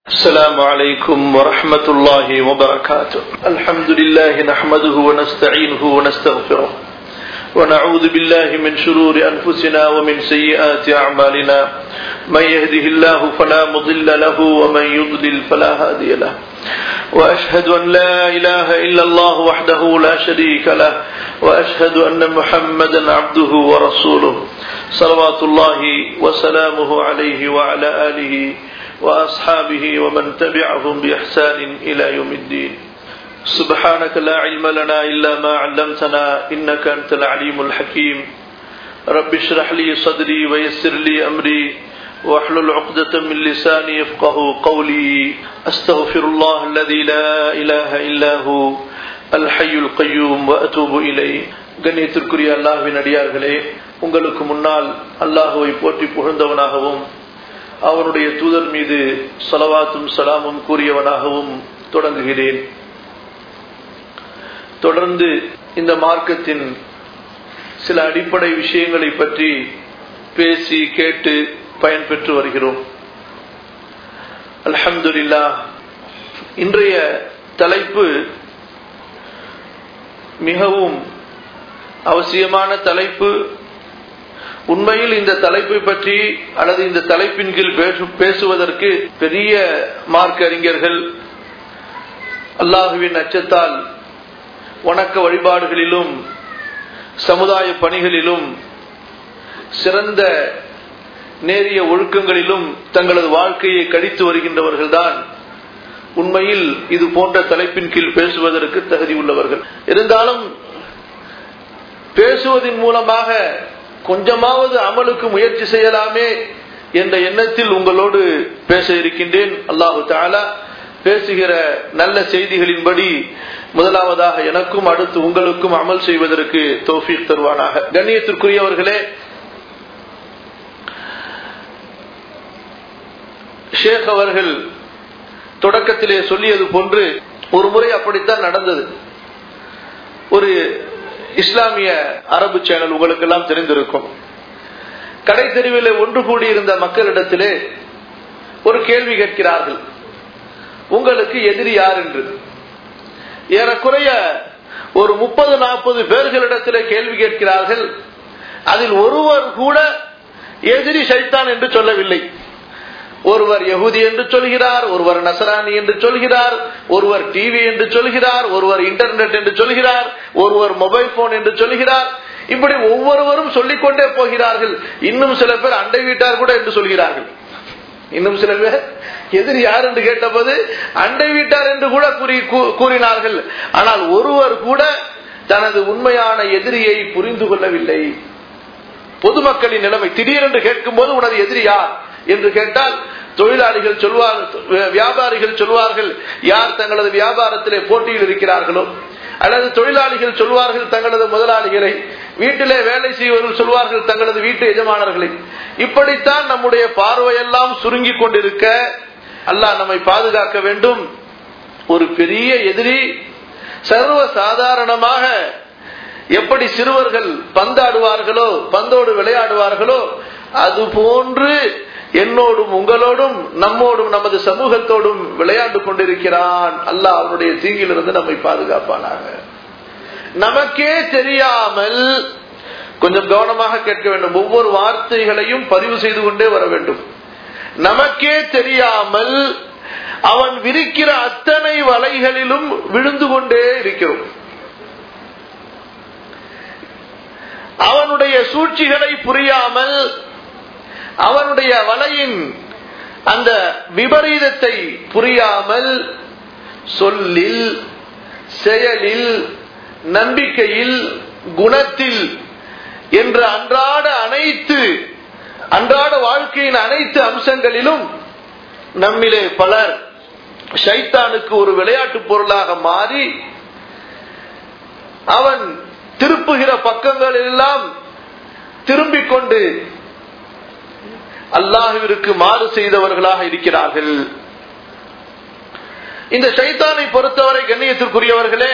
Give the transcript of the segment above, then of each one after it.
السلام عليكم ورحمة الله وبركاته الحمد لله نحمده ونستعينه ونستغفره ونعوذ بالله من شرور أنفسنا ومن سيئات أعمالنا من يهده الله فلا مضل له ومن يضلل فلا هادي له وأشهد أن لا إله إلا الله وحده لا شريك له وأشهد أن محمدا عبده ورسوله صلوات الله وسلامه عليه وعلى آله وأصحابه ومن تبعهم بإحسان إلى يوم الدين سبحانك لا علم لنا إلا ما علمتنا إنك أنت العليم الحكيم رب اشرح لي صدري ويسر لي أمري واحلل عقدة من لساني يفقه قولي أستغفر الله الذي لا إله إلا هو الحي القيوم وأتوب إليه கண்ணியத்திற்குரிய அல்லாஹுவின் அடியார்களே உங்களுக்கு முன்னால் அல்லாஹுவை போற்றி புகழ்ந்தவனாகவும் அவனுடைய தூதர் மீது சலவாத்தும் சலாமும் கூறியவனாகவும் தொடங்குகிறேன் தொடர்ந்து இந்த மார்க்கத்தின் சில அடிப்படை விஷயங்களை பற்றி பேசி கேட்டு பயன்பெற்று வருகிறோம் அல்ஹம்துலில்லா இன்றைய தலைப்பு மிகவும் அவசியமான தலைப்பு உண்மையில் இந்த தலைப்பை பற்றி அல்லது இந்த தலைப்பின் கீழ் பேசுவதற்கு பெரிய மார்க் அறிஞர்கள் அல்லாஹுவின் அச்சத்தால் வணக்க வழிபாடுகளிலும் சமுதாய பணிகளிலும் சிறந்த நேரிய ஒழுக்கங்களிலும் தங்களது வாழ்க்கையை கடித்து வருகின்றவர்கள்தான் உண்மையில் இது போன்ற தலைப்பின் கீழ் பேசுவதற்கு தகுதி உள்ளவர்கள் இருந்தாலும் பேசுவதன் மூலமாக கொஞ்சமாவது அமலுக்கு முயற்சி செய்யலாமே என்ற எண்ணத்தில் உங்களோடு பேச இருக்கின்றேன் அல்லாஹு தாலா பேசுகிற நல்ல செய்திகளின்படி முதலாவதாக எனக்கும் அடுத்து உங்களுக்கும் அமல் செய்வதற்கு தோஃபீக் தருவானாக கண்ணியத்திற்குரியவர்களே ஷேக் அவர்கள் தொடக்கத்திலே சொல்லியது போன்று ஒரு முறை அப்படித்தான் நடந்தது ஒரு இஸ்லாமிய அரபு சேனல் உங்களுக்கு எல்லாம் தெரிந்திருக்கும் கடை தெருவில் ஒன்று கூடியிருந்த மக்களிடத்திலே ஒரு கேள்வி கேட்கிறார்கள் உங்களுக்கு எதிரி யார் என்று ஏறக்குறைய ஒரு முப்பது நாற்பது பேர்களிடத்திலே கேள்வி கேட்கிறார்கள் அதில் ஒருவர் கூட எதிரி சைத்தான் என்று சொல்லவில்லை ஒருவர் யகுதி என்று சொல்கிறார் ஒருவர் நசராணி என்று சொல்கிறார் ஒருவர் டிவி என்று சொல்கிறார் ஒருவர் இன்டர்நெட் என்று சொல்கிறார் ஒருவர் மொபைல் போன் என்று சொல்கிறார் இப்படி ஒவ்வொருவரும் சொல்லிக்கொண்டே போகிறார்கள் இன்னும் சில பேர் அண்டை வீட்டார் கூட என்று சொல்கிறார்கள் இன்னும் சில பேர் எதிர் யார் என்று கேட்டபோது அண்டை வீட்டார் என்று கூட கூறினார்கள் ஆனால் ஒருவர் கூட தனது உண்மையான எதிரியை புரிந்து கொள்ளவில்லை பொதுமக்களின் நிலைமை திடீரென்று கேட்கும் போது உனது எதிரி யார் என்று கேட்டால் தொழிலாளிகள் சொல்வார் வியாபாரிகள் சொல்வார்கள் யார் தங்களது வியாபாரத்திலே போட்டியில் இருக்கிறார்களோ அல்லது தொழிலாளிகள் சொல்வார்கள் தங்களது முதலாளிகளை வீட்டிலே வேலை செய்வர்கள் சொல்வார்கள் தங்களது வீட்டு எஜமானர்களை இப்படித்தான் நம்முடைய பார்வையெல்லாம் சுருங்கி கொண்டிருக்க அல்லாஹ் நம்மை பாதுகாக்க வேண்டும் ஒரு பெரிய எதிரி சர்வ சாதாரணமாக எப்படி சிறுவர்கள் பந்தாடுவார்களோ பந்தோடு விளையாடுவார்களோ அது போன்று என்னோடும் உங்களோடும் நம்மோடும் நமது சமூகத்தோடும் விளையாண்டு கொண்டிருக்கிறான் அல்லாஹ் அவனுடைய தீங்கிலிருந்து நம்மை பாதுகாப்பானாக நமக்கே தெரியாமல் கொஞ்சம் கவனமாக கேட்க வேண்டும் ஒவ்வொரு வார்த்தைகளையும் பதிவு செய்து கொண்டே வர வேண்டும் நமக்கே தெரியாமல் அவன் விரிக்கிற அத்தனை வலைகளிலும் விழுந்து கொண்டே இருக்கிறோம் அவனுடைய சூழ்ச்சிகளை புரியாமல் அவனுடைய வலையின் அந்த விபரீதத்தை புரியாமல் சொல்லில் செயலில் நம்பிக்கையில் குணத்தில் என்ற அன்றாட அனைத்து அன்றாட வாழ்க்கையின் அனைத்து அம்சங்களிலும் நம்மிலே பலர் ஷைத்தானுக்கு ஒரு விளையாட்டு பொருளாக மாறி அவன் திருப்புகிற பக்கங்கள் எல்லாம் திரும்பிக் கொண்டு அல்லாஹுவிற்கு மாறு செய்தவர்களாக இருக்கிறார்கள் இந்த சைத்தானை பொறுத்தவரை கண்ணியத்திற்குரியவர்களே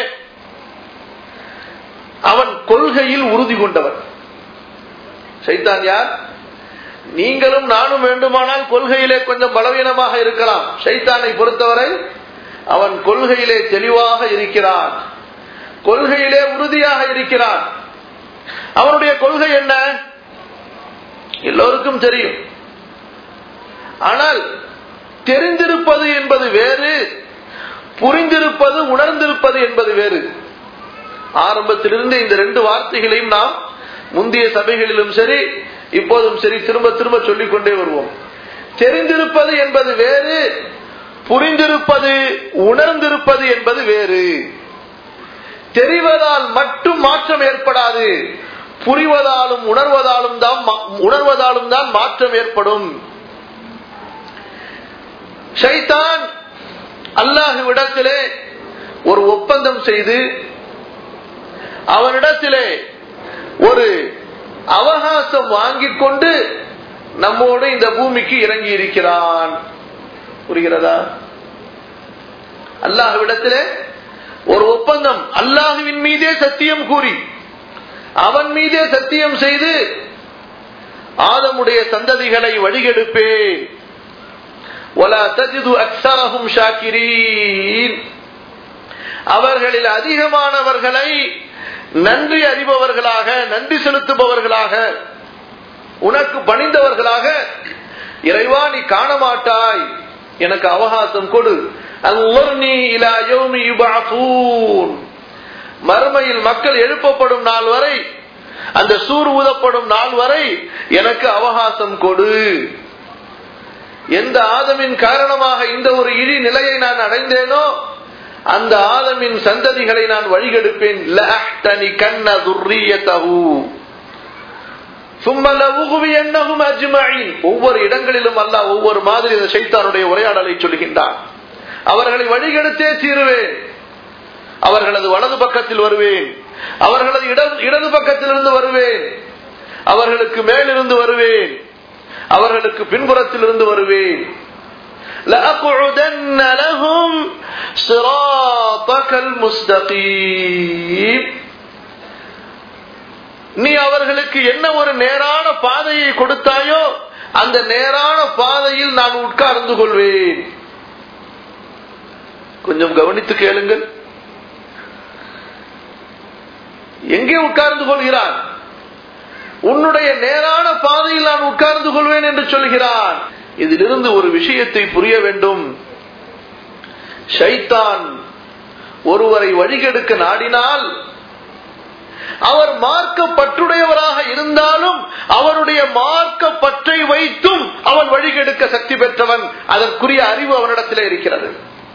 அவன் கொள்கையில் உறுதி கொண்டவன் சைத்தான் யார் நீங்களும் நானும் வேண்டுமானால் கொள்கையிலே கொஞ்சம் பலவீனமாக இருக்கலாம் சைத்தானை பொறுத்தவரை அவன் கொள்கையிலே தெளிவாக இருக்கிறான் கொள்கையிலே உறுதியாக இருக்கிறான் அவனுடைய கொள்கை என்ன எல்லோருக்கும் தெரியும் ஆனால் தெரிந்திருப்பது என்பது வேறு புரிந்திருப்பது உணர்ந்திருப்பது என்பது வேறு ஆரம்பத்திலிருந்து இந்த ரெண்டு வார்த்தைகளையும் நாம் முந்தைய சபைகளிலும் சரி இப்போதும் சரி திரும்ப திரும்ப சொல்லிக் கொண்டே வருவோம் தெரிந்திருப்பது என்பது வேறு புரிந்திருப்பது உணர்ந்திருப்பது என்பது வேறு தெரிவதால் மட்டும் மாற்றம் ஏற்படாது புரிவதாலும் உணர்வதாலும் தான் உணர்வதாலும் தான் மாற்றம் ஏற்படும் ஷைத்தான் அல்லாஹுவிடத்திலே ஒரு ஒப்பந்தம் செய்து அவனிடத்திலே ஒரு அவகாசம் வாங்கிக் கொண்டு நம்மோடு இந்த பூமிக்கு இறங்கி இருக்கிறான் புரிகிறதா அல்லாஹுவிடத்திலே ஒரு ஒப்பந்தம் அல்லாஹுவின் மீதே சத்தியம் கூறி அவன் மீதே சத்தியம் செய்து ஆதமுடைய சந்ததிகளை வழிகெடுப்பேன் அவர்களில் அதிகமானவர்களை நன்றி அறிபவர்களாக நன்றி செலுத்துபவர்களாக உனக்கு பணிந்தவர்களாக இறைவா நீ காண மாட்டாய் எனக்கு அவகாசம் கொடு மறுமையில் மக்கள் எழுப்பப்படும் நாள் வரை அந்த சூர் ஊதப்படும் நாள் வரை எனக்கு அவகாசம் கொடு எந்த ஆதமின் காரணமாக இந்த ஒரு இழி நிலையை நான் அடைந்தேனோ அந்த ஆதமின் சந்ததிகளை நான் வழிகெடுப்பேன் ஒவ்வொரு இடங்களிலும் அல்ல ஒவ்வொரு மாதிரி சைத்தானுடைய உரையாடலை சொல்கின்றான் அவர்களை வழிகெடுத்தே தீருவேன் அவர்களது வலது பக்கத்தில் வருவேன் அவர்களது இடது பக்கத்திலிருந்து வருவேன் அவர்களுக்கு மேலிருந்து வருவேன் அவர்களுக்கு பின்புறத்தில் இருந்து வருவேன் لأقعدن لهم صراطك المستقيم நீ அவர்களுக்கு என்ன ஒரு நேரான பாதையை கொடுத்தாயோ அந்த நேரான பாதையில் நான் உட்கார்ந்து கொள்வேன் கொஞ்சம் கவனித்து கேளுங்கள் எங்கே உட்கார்ந்து கொள்கிறான் உன்னுடைய நேரான பாதையில் நான் உட்கார்ந்து கொள்வேன் என்று சொல்கிறான் இதிலிருந்து ஒரு விஷயத்தை புரிய வேண்டும் ஷைத்தான் ஒருவரை வழிகெடுக்க நாடினால் அவர் மார்க்க பற்றுடையவராக இருந்தாலும் அவருடைய மார்க்க பற்றை வைத்தும் அவன் வழிகெடுக்க சக்தி பெற்றவன் அதற்குரிய அறிவு அவனிடத்திலே இருக்கிறது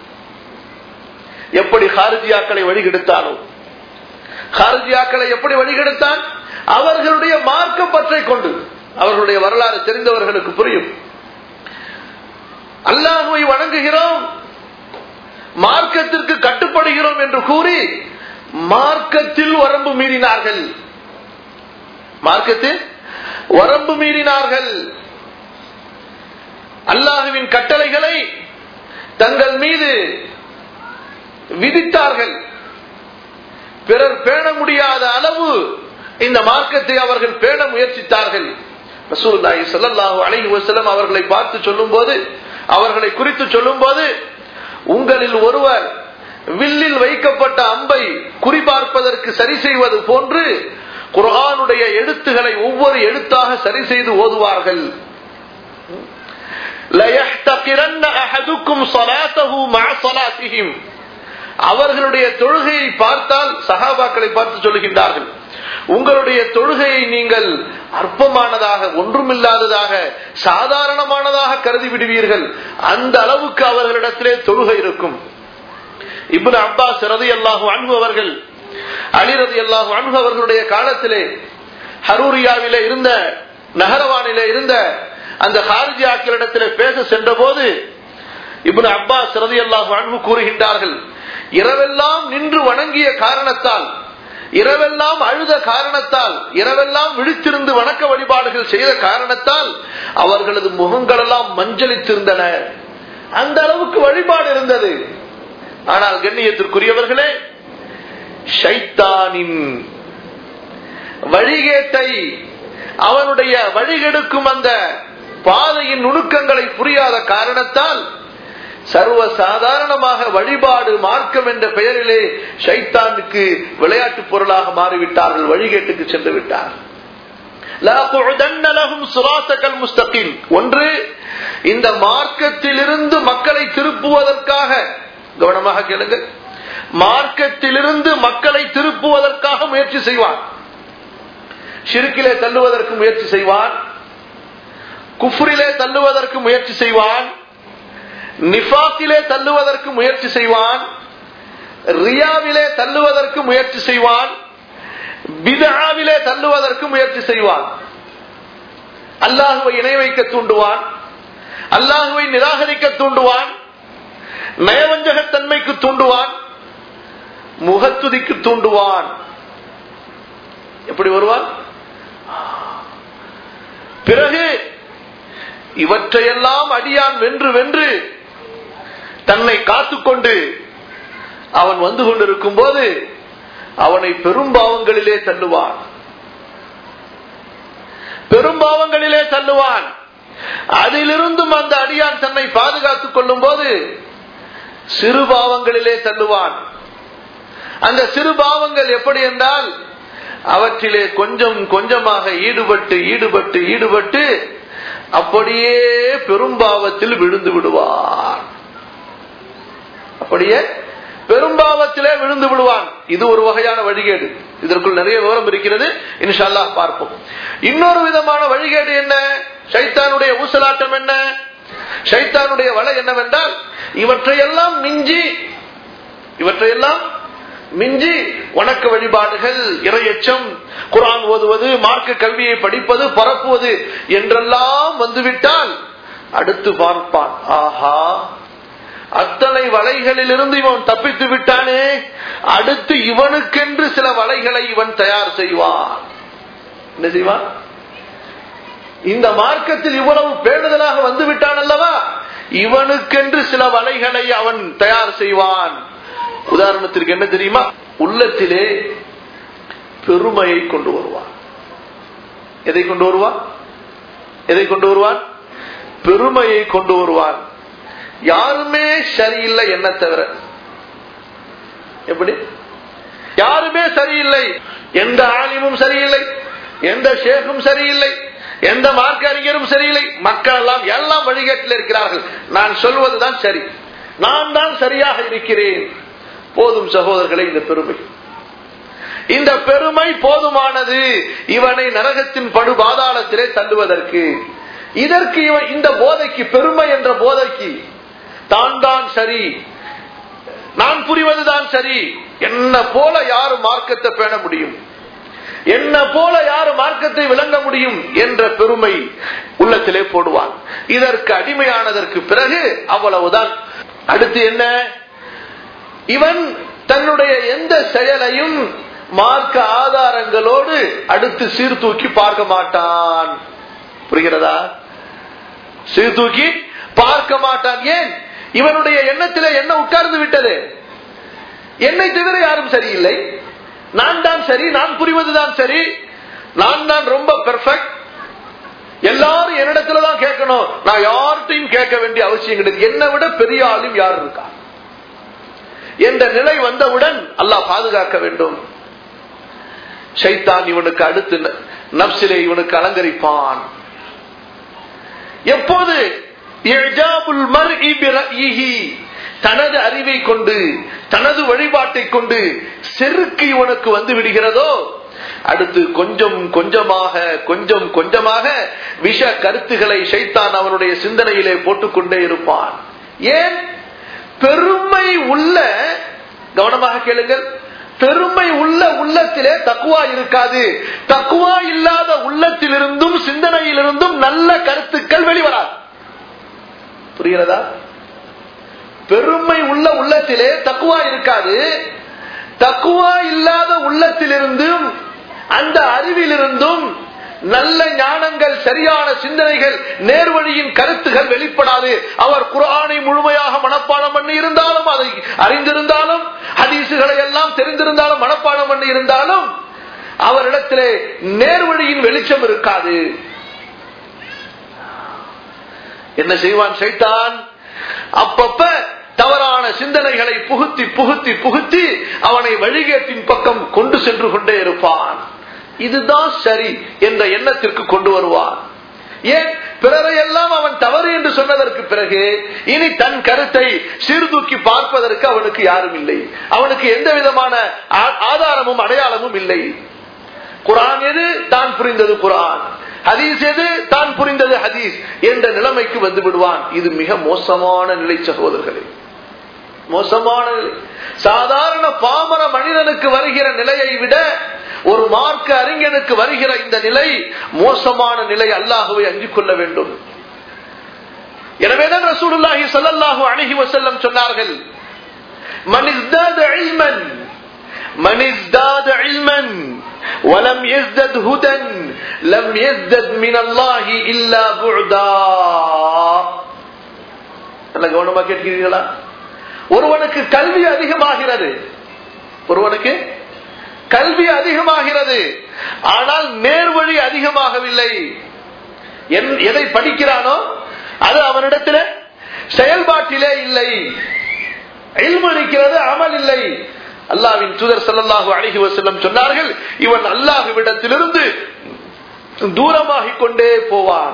எப்படி ஹாரிஜியாக்களை வழிகெடுத்தானோ ஹாரிஜியாக்களை எப்படி வழிகெடுத்தான் அவர்களுடைய மார்க்க பற்றை கொண்டு அவர்களுடைய வரலாறு தெரிந்தவர்களுக்கு புரியும் அல்லாஹுவை வணங்குகிறோம் மார்க்கத்திற்கு கட்டுப்படுகிறோம் என்று கூறி மார்க்கத்தில் வரம்பு மீறினார்கள் மார்க்கத்தில் வரம்பு மீறினார்கள் அல்லாஹுவின் கட்டளைகளை தங்கள் மீது விதித்தார்கள் பிறர் பேண முடியாத அளவு இந்த மார்க்கத்தை அவர்கள் பேண முயற்சித்தார்கள் ரசூலுல்லாஹி ஸல்லல்லாஹு அலைஹி வஸல்லம் அவர்களை பார்த்து சொல்லும்போது அவர்களை குறித்து சொல்லும்போது உங்களில் ஒருவர் வில்லில் வைக்கப்பட்ட அம்பை குறிபார்ப்பதற்கு சரி செய்வது போன்று குர்ஆனுடைய எழுத்துக்களை ஒவ்வொரு எழுத்தாக சரி செய்து ஓதுவார்கள் لَيَحْتَقِرَنَّ أَحَدُكُمْ صَلَاتَهُ مَعَ صَلَاتِهِمْ அவர்களுடைய தொழுகையை பார்த்தால் சஹாபாக்களை பார்த்து சொல்லுகின்றார்கள் உங்களுடைய தொழுகையை நீங்கள் அற்பமானதாக ஒன்றுமில்லாததாக சாதாரணமானதாக கருதி விடுவீர்கள் அந்த அளவுக்கு அவர்களிடத்திலே தொழுகை இருக்கும் இப்னு அப்பாஸ் ரதி அல்லாஹு அன்பு அவர்கள் அலி ரதி அல்லாஹு அன்பு அவர்களுடைய காலத்திலே ஹரூரியாவிலே இருந்த நகரவானிலே இருந்த அந்த ஹாரிஜியாக்களிடத்திலே பேச சென்ற போது இப்னு அப்பாஸ் ரதி அல்லாஹு அன்பு கூறுகின்றார்கள் இரவெல்லாம் நின்று வணங்கிய காரணத்தால் இரவெல்லாம் அழுத காரணத்தால் இரவெல்லாம் விழித்திருந்து வணக்க வழிபாடுகள் செய்த காரணத்தால் அவர்களது முகங்கள் எல்லாம் மஞ்சளித்திருந்தன அந்த அளவுக்கு வழிபாடு இருந்தது ஆனால் கண்ணியத்திற்குரியவர்களே ஷைத்தானின் வழிகேட்டை அவனுடைய வழிகெடுக்கும் அந்த பாதையின் நுணுக்கங்களை புரியாத காரணத்தால் சர்வ சாதாரணமாக வழிபாடு மார்க்கம் என்ற பெயரிலே ஷைத்தானுக்கு விளையாட்டு பொருளாக மாறிவிட்டார்கள் வழிகேட்டுக்கு சென்று விட்டார்கள் ஒன்று இந்த மார்க்கத்திலிருந்து மக்களை திருப்புவதற்காக கவனமாக கேளுங்கள் மார்க்கத்திலிருந்து மக்களை திருப்புவதற்காக முயற்சி செய்வான் ஷிருக்கிலே தள்ளுவதற்கு முயற்சி செய்வான் குஃப்ரிலே தள்ளுவதற்கு முயற்சி செய்வான் நிஃபாக்கிலே தள்ளுவதற்கு முயற்சி செய்வான் ரியாவிலே தள்ளுவதற்கு முயற்சி செய்வான் பிதாவிலே தள்ளுவதற்கு முயற்சி செய்வான் அல்லாஹுவை இணை வைக்க தூண்டுவான் அல்லாஹுவை நிராகரிக்க தூண்டுவான் நயவஞ்சகத்தன்மைக்கு தூண்டுவான் முகத்துதிக்கு தூண்டுவான் எப்படி வருவான் பிறகு இவற்றையெல்லாம் அடியான் வென்று வென்று தன்னை காத்துக்கொண்டு அவன் வந்து கொண்டிருக்கும் போது அவனை பெரும்பாவங்களிலே தள்ளுவான் பெரும்பாவங்களிலே தள்ளுவான் அதிலிருந்தும் அந்த அடியான் தன்னை பாதுகாத்துக் கொள்ளும் போது சிறு பாவங்களிலே தள்ளுவான் அந்த சிறு பாவங்கள் எப்படி என்றால் அவற்றிலே கொஞ்சம் கொஞ்சமாக ஈடுபட்டு ஈடுபட்டு ஈடுபட்டு அப்படியே பெரும்பாவத்தில் விழுந்து விடுவான் அப்படியே பெரும்பாவத்திலே விழுந்து விடுவான் இது ஒரு வகையான வழிகேடு இதற்குள் நிறைய விவரம் இருக்கிறது இன்ஷால்லா பார்ப்போம் இன்னொரு விதமான வழிகேடு என்ன சைத்தானுடைய ஊசலாட்டம் என்ன சைத்தானுடைய வலை என்னவென்றால் இவற்றையெல்லாம் மிஞ்சி இவற்றையெல்லாம் மிஞ்சி வணக்க வழிபாடுகள் இரையச்சம் குரான் ஓதுவது மார்க்க கல்வியை படிப்பது பரப்புவது என்றெல்லாம் வந்துவிட்டால் அடுத்து பார்ப்பான் ஆஹா அத்தனை வலைகளில் இருந்து இவன் தப்பித்து விட்டானே அடுத்து இவனுக்கென்று சில வலைகளை இவன் தயார் செய்வான் என்ன செய்வான் இந்த மார்க்கத்தில் இவ்வளவு பேணுதலாக வந்து விட்டான் அல்லவா இவனுக்கென்று சில வலைகளை அவன் தயார் செய்வான் உதாரணத்திற்கு என்ன தெரியுமா உள்ளத்திலே பெருமையை கொண்டு வருவான் எதை கொண்டு வருவான் எதை கொண்டு வருவான் பெருமையை கொண்டு வருவான் யாருமே சரியில்லை என்ன தவிர எப்படி யாருமே சரியில்லை எந்த ஆலிமும் சரியில்லை எந்த ஷேக்கும் சரியில்லை எந்த மார்க்க அறிஞரும் சரியில்லை மக்கள் எல்லாம் எல்லாம் வழிகேட்டில் இருக்கிறார்கள் நான் சொல்வதுதான் சரி நான் தான் சரியாக இருக்கிறேன் போதும் சகோதரர்களை இந்த பெருமை இந்த பெருமை போதுமானது இவனை நரகத்தின் படு பாதாளத்திலே தள்ளுவதற்கு இதற்கு இவன் இந்த போதைக்கு பெருமை என்ற போதைக்கு தான் தான் சரி நான் புரிவதுதான் சரி என்ன போல யாரு மார்க்கத்தை பேண முடியும் என்ன போல யாரு மார்க்கத்தை விளங்க முடியும் என்ற பெருமை உள்ளத்திலே போடுவான் இதற்கு அடிமையானதற்கு பிறகு அவ்வளவுதான் அடுத்து என்ன இவன் தன்னுடைய எந்த செயலையும் மார்க்க ஆதாரங்களோடு அடுத்து சீர்தூக்கி பார்க்க மாட்டான் புரிகிறதா சீர்தூக்கி பார்க்க மாட்டான் ஏன் இவனுடைய எண்ணத்திலே என்ன உட்கார்ந்து விட்டது என்னை தவிர யாரும் சரியில்லை நான் தான் சரி நான் புரிவதுதான் சரி நான் தான் ரொம்ப பெர்ஃபெக்ட் எல்லாரும் என்னிடத்துல தான் கேட்கணும் நான் யார்கிட்டையும் கேட்க வேண்டிய அவசியம் கிடையாது என்னை விட பெரிய ஆளும் யார் இருக்கா என்ற நிலை வந்தவுடன் அல்லாஹ் பாதுகாக்க வேண்டும் ஷைத்தான் இவனுக்கு அடுத்து நப்சிலே இவனுக்கு அலங்கரிப்பான் எப்போது தனது அறிவை கொண்டு தனது வழிபாட்டை கொண்டு செருக்கு இவனுக்கு வந்து விடுகிறதோ அடுத்து கொஞ்சம் கொஞ்சமாக கொஞ்சம் கொஞ்சமாக விஷ கருத்துக்களை சைத்தான் அவனுடைய சிந்தனையிலே போட்டுக்கொண்டே இருப்பான் ஏன் பெருமை உள்ள கவனமாக கேளுங்கள் பெருமை உள்ள உள்ளத்திலே தக்குவா இருக்காது தக்குவா இல்லாத உள்ளத்திலிருந்தும் சிந்தனையிலிருந்தும் நல்ல கருத்துக்கள் வெளிவராது புரிகிறதா பெருமை உள்ள உள்ளத்திலே தக்குவா இருக்காது தக்குவா இல்லாத உள்ளத்திலிருந்தும் அந்த அறிவிலிருந்தும் நல்ல ஞானங்கள் சரியான சிந்தனைகள் நேர்வழியின் கருத்துகள் வெளிப்படாது அவர் குரானை முழுமையாக மனப்பாடம் பண்ணி இருந்தாலும் அதை அறிந்திருந்தாலும் ஹதீசுகளை எல்லாம் தெரிந்திருந்தாலும் மனப்பாடம் பண்ணி இருந்தாலும் அவரிடத்திலே நேர்வழியின் வெளிச்சம் இருக்காது என்ன செய்வான் சைத்தான் அப்பப்ப தவறான சிந்தனைகளை புகுத்தி புகுத்தி புகுத்தி அவனை வழிகேட்டின் பக்கம் கொண்டு சென்று கொண்டே இருப்பான் இதுதான் சரி என்ற எண்ணத்திற்கு கொண்டு வருவான் ஏன் பிறரையெல்லாம் அவன் தவறு என்று சொன்னதற்கு பிறகு இனி தன் கருத்தை சீர்தூக்கி பார்ப்பதற்கு அவனுக்கு யாரும் இல்லை அவனுக்கு எந்த விதமான ஆதாரமும் அடையாளமும் இல்லை குரான் எது தான் புரிந்தது குரான் ஹதீஸ் எது தான் புரிந்தது ஹதீஸ் என்ற நிலைமைக்கு வந்து விடுவான் இது மிக மோசமான நிலை சகோதரர்களே மோசமான நிலை சாதாரண பாமர மனிதனுக்கு வருகிற நிலையை விட ஒரு மார்க்க அறிஞனுக்கு வருகிற இந்த நிலை மோசமான நிலை அல்லாஹுவை அஞ்சிக் கொள்ள வேண்டும் எனவேதான் ரசூலுல்லாஹி ஸல்லல்லாஹு அலைஹி வஸல்லம் சொன்னார்கள் மன் இஸ்தாத இல்மன் மன் இஸ்தாத இல்மன் ولم يزدد هدى لم يزدد من الله الا بعدا நல்ல கவனமா கேட்கிறீர்களா ஒருவனுக்கு கல்வி அதிகமாகிறது ஒருவனுக்கு கல்வி அதிகமாகிறது ஆனால் நேர்வழி அதிகமாகவில்லை எதை படிக்கிறானோ அது அவனிடத்தில் செயல்பாட்டிலே இல்லை இருக்கிறது அமல் இல்லை அல்லாவின் தூதர் சல்லாஹூ அழகி வசல்லம் சொன்னார்கள் இவன் அல்லாஹுவிடத்திலிருந்து தூரமாகிக் கொண்டே போவான்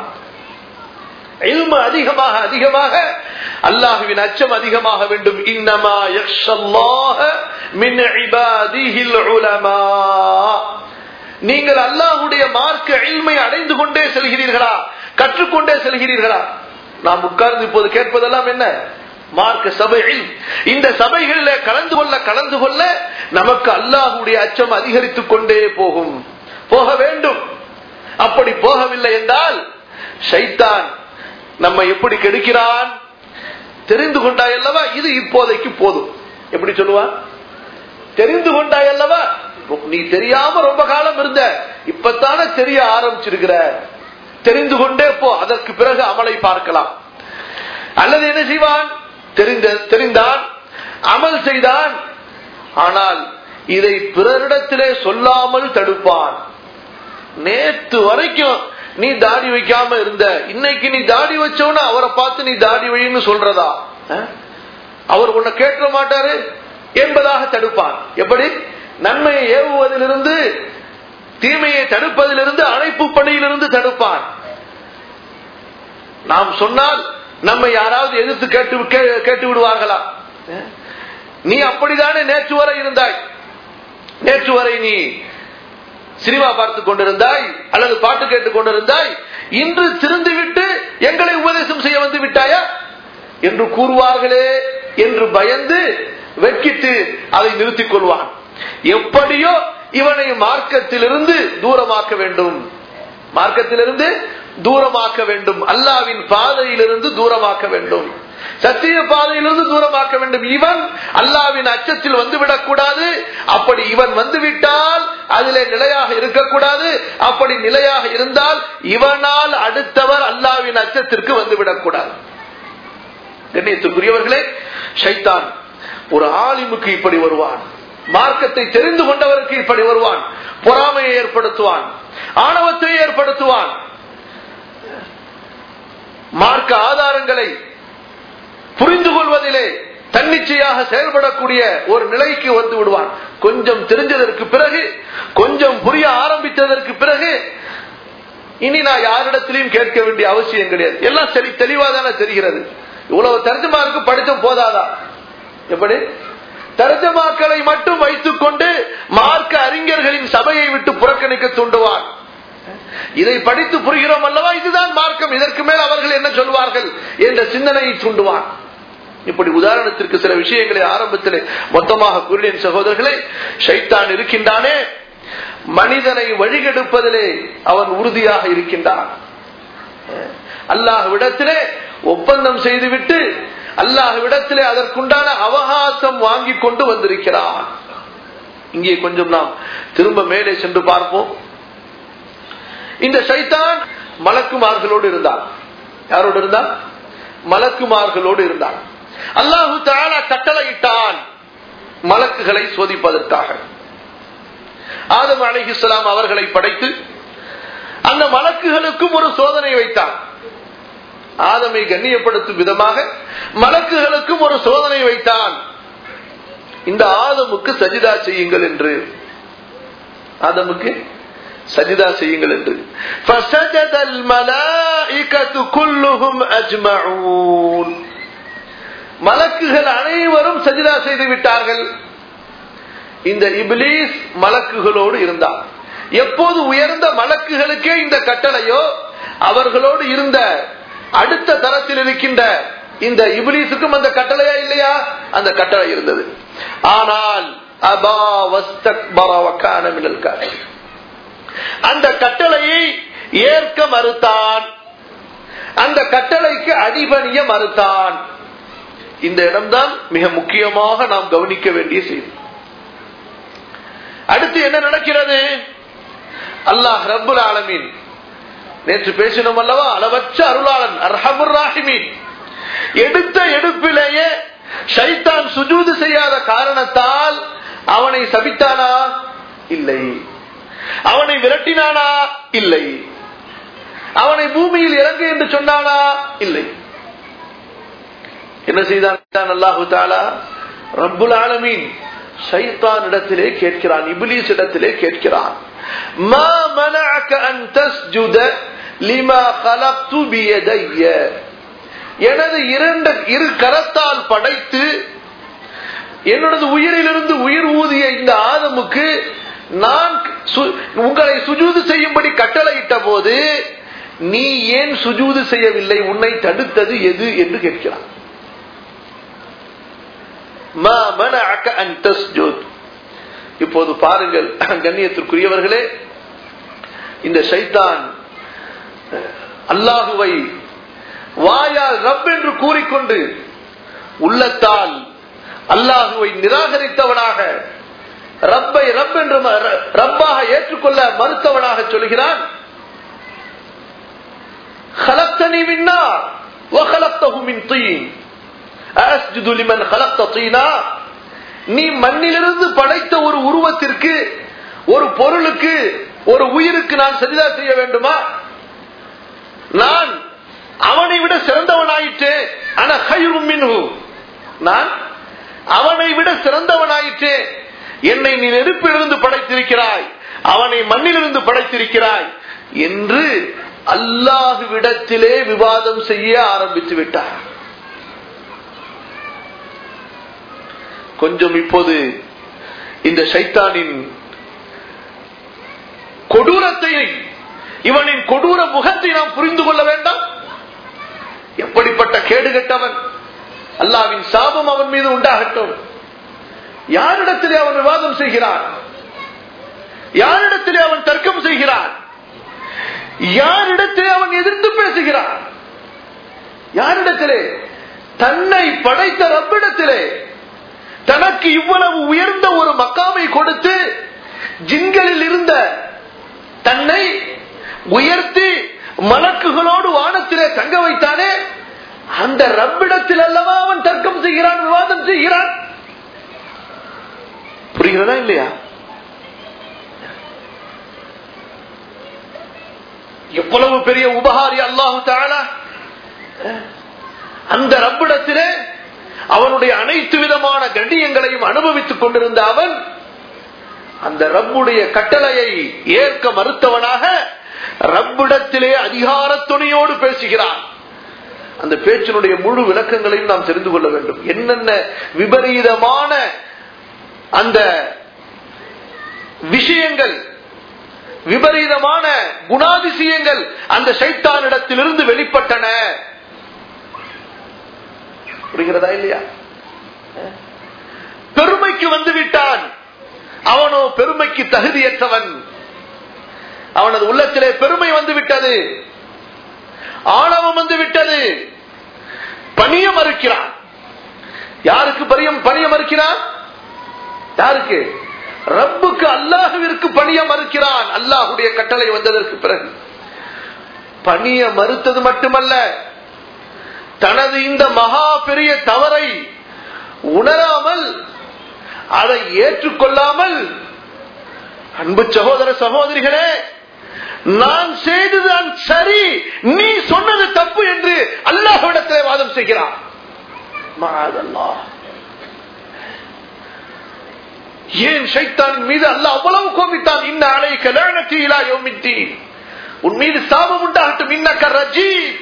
அதிகமாக அதிகமாக அல்லாஹுவின் அச்சம் அதிகமாக வேண்டும் இன்னமா மின் உலமா நீங்கள் அல்லாஹுடைய மார்க்க இல்மை அடைந்து கொண்டே செல்கிறீர்களா கற்றுக்கொண்டே செல்கிறீர்களா நாம் உட்கார்ந்து இப்போது கேட்பதெல்லாம் என்ன மார்க்க சபையில் இந்த சபைகளில் கலந்து கொள்ள கலந்து கொள்ள நமக்கு அல்லாஹுடைய அச்சம் அதிகரித்துக் கொண்டே போகும் போக வேண்டும் அப்படி போகவில்லை என்றால் ஷைத்தான் நம்ம எப்படி கெடுக்கிறான் தெரிந்து கொண்டாய் அல்லவா இது இப்போதைக்கு போதும் எப்படி சொல்லுவான் தெரிந்து கொண்டாய் அல்லவா நீ தெரியாம ரொம்ப காலம் இருந்த இப்பத்தானே தெரிய ஆரம்பிச்சிருக்கிற தெரிந்து கொண்டே போ அதற்கு பிறகு அமலை பார்க்கலாம் அல்லது என்ன செய்வான் தெரிந்த தெரிந்தான் அமல் செய்தான் ஆனால் இதை பிறரிடத்திலே சொல்லாமல் தடுப்பான் நேத்து வரைக்கும் நீ தாடி வைக்காம இருந்த இன்னைக்கு நீ தாடி வச்சவன அவரை பார்த்து நீ தாடி வைன்னு சொல்றதா அவர் உன்னை கேட்க மாட்டாரு என்பதாக தடுப்பான் எப்படி நன்மையை ஏவுவதிலிருந்து தீமையை தடுப்பதிலிருந்து அழைப்பு பணியிலிருந்து தடுப்பான் நாம் சொன்னால் நம்ம யாராவது எதிர்த்து கேட்டு கேட்டு விடுவார்களா நீ அப்படித்தானே நேற்று வரை இருந்தாய் நேற்று வரை நீ சினிமா பார்த்து கொண்டிருந்தாய் அல்லது பாட்டு கேட்டுக் கொண்டிருந்தாய் இன்று திருந்துவிட்டு எங்களை உபதேசம் செய்ய வந்து விட்டாயா என்று கூறுவார்களே என்று பயந்து வெட்கிட்டு அதை நிறுத்திக் கொள்வான் எப்படியோ இவனை மார்க்கத்திலிருந்து தூரமாக்க வேண்டும் மார்க்கத்திலிருந்து தூரமாக்க வேண்டும் அல்லாவின் பாதையிலிருந்து தூரமாக்க வேண்டும் சத்திய பாதையிலிருந்து தூரமாக்க வேண்டும் இவன் அல்லாவின் அச்சத்தில் வந்துவிடக் கூடாது அப்படி இவன் வந்துவிட்டால் அதிலே நிலையாக இருக்கக்கூடாது அப்படி நிலையாக இருந்தால் இவனால் அடுத்தவர் அல்லாவின் அச்சத்திற்கு வந்துவிடக் கூடாது கண்ணியத்துக்குரியவர்களே ஷைத்தான் ஒரு ஆலிமுக்கு இப்படி வருவான் மார்க்கத்தை தெரிந்து கொண்டவருக்கு இப்படி வருவான் பொறாமையை ஏற்படுத்துவான் ஆணவத்தை ஏற்படுத்துவான் மார்க்க ஆதாரங்களை புரிந்து கொள்வதிலே தன்னிச்சையாக செயல்படக்கூடிய ஒரு நிலைக்கு வந்து விடுவான் கொஞ்சம் தெரிஞ்சதற்கு பிறகு கொஞ்சம் புரிய ஆரம்பித்ததற்கு பிறகு இனி நான் யாரிடத்திலையும் கேட்க வேண்டிய அவசியம் கிடையாது எல்லாம் சரி தெளிவா தானே தெரிகிறது இவ்வளவு தர்ஜமாருக்கு படிச்ச போதாதா எப்படி தர்ஜமாக்களை மட்டும் வைத்துக் கொண்டு மார்க்க அறிஞர்களின் சபையை விட்டு புறக்கணிக்க தூண்டுவான் இதை படித்து புரிகிறோம் அல்லவா இதுதான் மார்க்கம் இதற்கு மேல் அவர்கள் என்ன சொல்வார்கள் என்ற சிந்தனையை தூண்டுவான் இப்படி உதாரணத்திற்கு சில விஷயங்களை ஆரம்பத்தில் மொத்தமாக கூறினேன் சகோதரர்களே ஷைத்தான் இருக்கின்றானே மனிதனை வழிகெடுப்பதிலே அவன் உறுதியாக இருக்கின்றான் அல்லாஹ்விடத்திலே ஒப்பந்தம் செய்துவிட்டு அல்லாஹ்விடத்திலே அதற்குண்டான அவகாசம் வாங்கி கொண்டு வந்திருக்கிறான் இங்கே கொஞ்சம் நாம் திரும்ப மேலே சென்று பார்ப்போம் இந்த சைத்தான் மலக்குமார்களோடு இருந்தான் யாரோடு இருந்தான் மலக்குமார்களோடு இருந்தான் அல்லாஹு தாலா கட்டளையிட்டான் மலக்குகளை சோதிப்பதற்காக ஆதம் அலிஹிஸ்லாம் அவர்களை படைத்து அந்த மலக்குகளுக்கும் ஒரு சோதனை வைத்தான் ஆதமை கண்ணியப்படுத்தும் விதமாக மலக்குகளுக்கும் ஒரு சோதனை வைத்தான் இந்த ஆதமுக்கு சஜிதா செய்யுங்கள் என்று ஆதமுக்கு சஜிதா செய்யுங்கள் என்று فَسَجَدَ الْمَلَائِكَةُ كُلُّهُمْ أَجْمَعُونَ மலக்குகள் அனைவரும் சஜிதா செய்து விட்டார்கள் இந்த இபிலீஸ் மலக்குகளோடு இருந்தார் எப்போது உயர்ந்த மலக்குகளுக்கே இந்த கட்டளையோ அவர்களோடு இருந்த அடுத்த தரத்தில் இருக்கின்ற இந்த இபிலீஸுக்கும் அந்த கட்டளையா இல்லையா அந்த கட்டளை இருந்தது ஆனால் அபா வஸ்தக்பர வக்கான மினல் காஃபிரின். அந்த கட்டளையை ஏற்க மறுத்தான் அந்த கட்டளைக்கு அடிபணிய மறுத்தான் இந்த இடம்தான் மிக முக்கியமாக நாம் கவனிக்க வேண்டிய செய்தி அடுத்து என்ன நடக்கிறது அல்லாஹ் ரப்புல் ஆலமீன் நேற்று பேசினோம் அல்லவா அளவற்ற அருளாளன் அர்ஹமுர் ராஹிமீன் எடுத்த எடுப்பிலேயே ஷைத்தான் சுஜூது செய்யாத காரணத்தால் அவனை சபித்தானா இல்லை அவனை விரட்டினானா இல்லை அவனை பூமியில் இறங்கு என்று சொன்னானா இல்லை என்ன செய்தான் அல்லாஹு தாலா ரப்புல் ஆலமீன் ஷைத்தான் இடத்திலே கேட்கிறான் இபிலிஸ் இடத்திலே கேட்கிறான் மா மனஅக அன் தஸ்ஜுத லிமா خلقت بيدي எனது இரண்டு இரு கரத்தால் படைத்து என்னோடது உயிரிலிருந்து உயிர் ஊதிய இந்த ஆதமுக்கு நான் சு- உங்களை சுஜூது செய்யும்படி கட்டளையிட்ட போது நீ ஏன் சுஜூது செய்யவில்லை உன்னை தடுத்தது எது என்று கேட்கிறான் மா மனஅக அன் தஸ்ஜுத் இப்போது பாருங்கள் கண்ணியத்திற்குரியவர்களே இந்த ஷைத்தான் அல்லாஹுவை வாயால் ரப் என்று கூறிக்கொண்டு உள்ளத்தால் அல்லாஹுவை நிராகரித்தவனாக ரப்பை ரப் என்று ம- ர- ரப்பாக ஏற்றுக்கொள்ள மறுத்தவனாக சொல்கிறான் خلقتني من نار وخلقته من طين أسجد لمن خلقت طينا நீ மண்ணிலிருந்து படைத்த ஒரு உருவத்திற்கு ஒரு பொருளுக்கு ஒரு உயிருக்கு நான் சரிதா செய்ய வேண்டுமா நான் அவனை விட சிறந்தவனாயிற்றே ஆன மின்ஹு நான் அவனை விட சிறந்தவனாயிற்றே என்னை நீ நெருப்பிலிருந்து படைத்திருக்கிறாய் அவனை மண்ணிலிருந்து படைத்திருக்கிறாய் என்று அல்லாஹுவிடத்திலே விவாதம் செய்ய ஆரம்பித்து விட்டார் கொஞ்சம் இப்போது இந்த சைத்தானின் கொடூரத்தை இவனின் கொடூர முகத்தை நாம் புரிந்து கொள்ள வேண்டாம் எப்படிப்பட்ட கேடு கெட்டவன் அல்லாவின் சாபம் அவன் மீது உண்டாகட்டும் யாரிடத்திலே அவன் விவாதம் செய்கிறான் யாரிடத்திலே அவன் தர்க்கம் செய்கிறான் யாரிடத்திலே அவன் எதிர்த்து பேசுகிறான் யாரிடத்திலே தன்னை படைத்த ரப்பிடத்திலே தனக்கு இவ்வளவு உயர்ந்த ஒரு மக்காமை கொடுத்து ஜின்களில் இருந்த தன்னை உயர்த்தி மலக்குகளோடு வானத்திலே தங்க வைத்தானே அந்த ரப்பிடத்தில் அல்லவா அவன் தர்க்கம் செய்கிறான் விவாதம் செய்கிறான் புரிகிறதா இல்லையா எவ்வளவு பெரிய உபகாரி அல்லாஹு தாலா அந்த ரப்பிடத்திலே அவனுடைய அனைத்து விதமான கண்ணியங்களையும் அனுபவித்துக் கொண்டிருந்த அவன் அந்த ரப்புடைய கட்டளையை ஏற்க மறுத்தவனாக ரப்பிடத்திலே அதிகார துணையோடு பேசுகிறான் அந்த பேச்சினுடைய முழு விளக்கங்களையும் நாம் தெரிந்து கொள்ள வேண்டும் என்னென்ன விபரீதமான அந்த விஷயங்கள் விபரீதமான குணாதிசயங்கள் அந்த சைத்தானிடத்திலிருந்து வெளிப்பட்டன புரிகிறதா இல்லையா பெருமைக்கு வந்து விட்டான் அவனோ பெருமைக்கு தகுதியற்றவன் அவனது உள்ளத்திலே பெருமை வந்து விட்டது ஆணவம் வந்து விட்டது பணிய மறுக்கிறான் யாருக்கு பரியம் பணிய மறுக்கிறான் யாருக்கு ரப்புக்கு அல்லாஹுவிற்கு பணிய மறுக்கிறான் அல்லாஹுடைய கட்டளை வந்ததற்கு பிறகு பணிய மறுத்தது மட்டுமல்ல தனது இந்த மகா பெரிய தவறை உணராமல் அதை ஏற்றுக்கொள்ளாமல் அன்பு சகோதர சகோதரிகளே நான் செய்ததுதான் சரி நீ சொன்னது தப்பு என்று அல்லாஹ்விடத்திலே வாதம் செய்கிறான் மாதல்லாஹ். ஏன் ஷைத்தானின் மீது அல்லாஹ் அவ்வளவு கோபித்தான் இன்ன அலைக்க லானத்தி இலா யௌமித்தீன் உன் மீது சாபம் உண்டாகட்டும் இன்னக்க ரஜீம்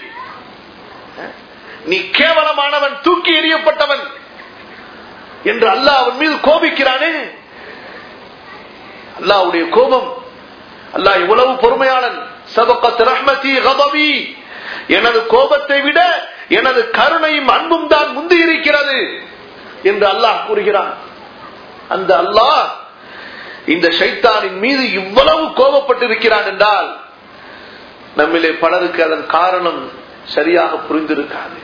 நீ கேவலமானவன் தூக்கி எறியப்பட்டவன் என்று அல்லாஹ் அவன் மீது கோபிக்கிறானே அல்லாஹ்வுடைய கோபம் அல்லாஹ் இவ்வளவு பொறுமையாளன் சபகத் ரஹ்மதி கதவி எனது கோபத்தை விட எனது கருணையும் அன்பும் தான் முந்தி இருக்கிறது என்று அல்லாஹ் கூறுகிறான் அந்த அல்லாஹ் இந்த ஷைத்தானின் மீது இவ்வளவு கோபப்பட்டிருக்கிறான் என்றால் நம்மிலே பலருக்கு அதன் காரணம் சரியாக புரிந்திருக்காது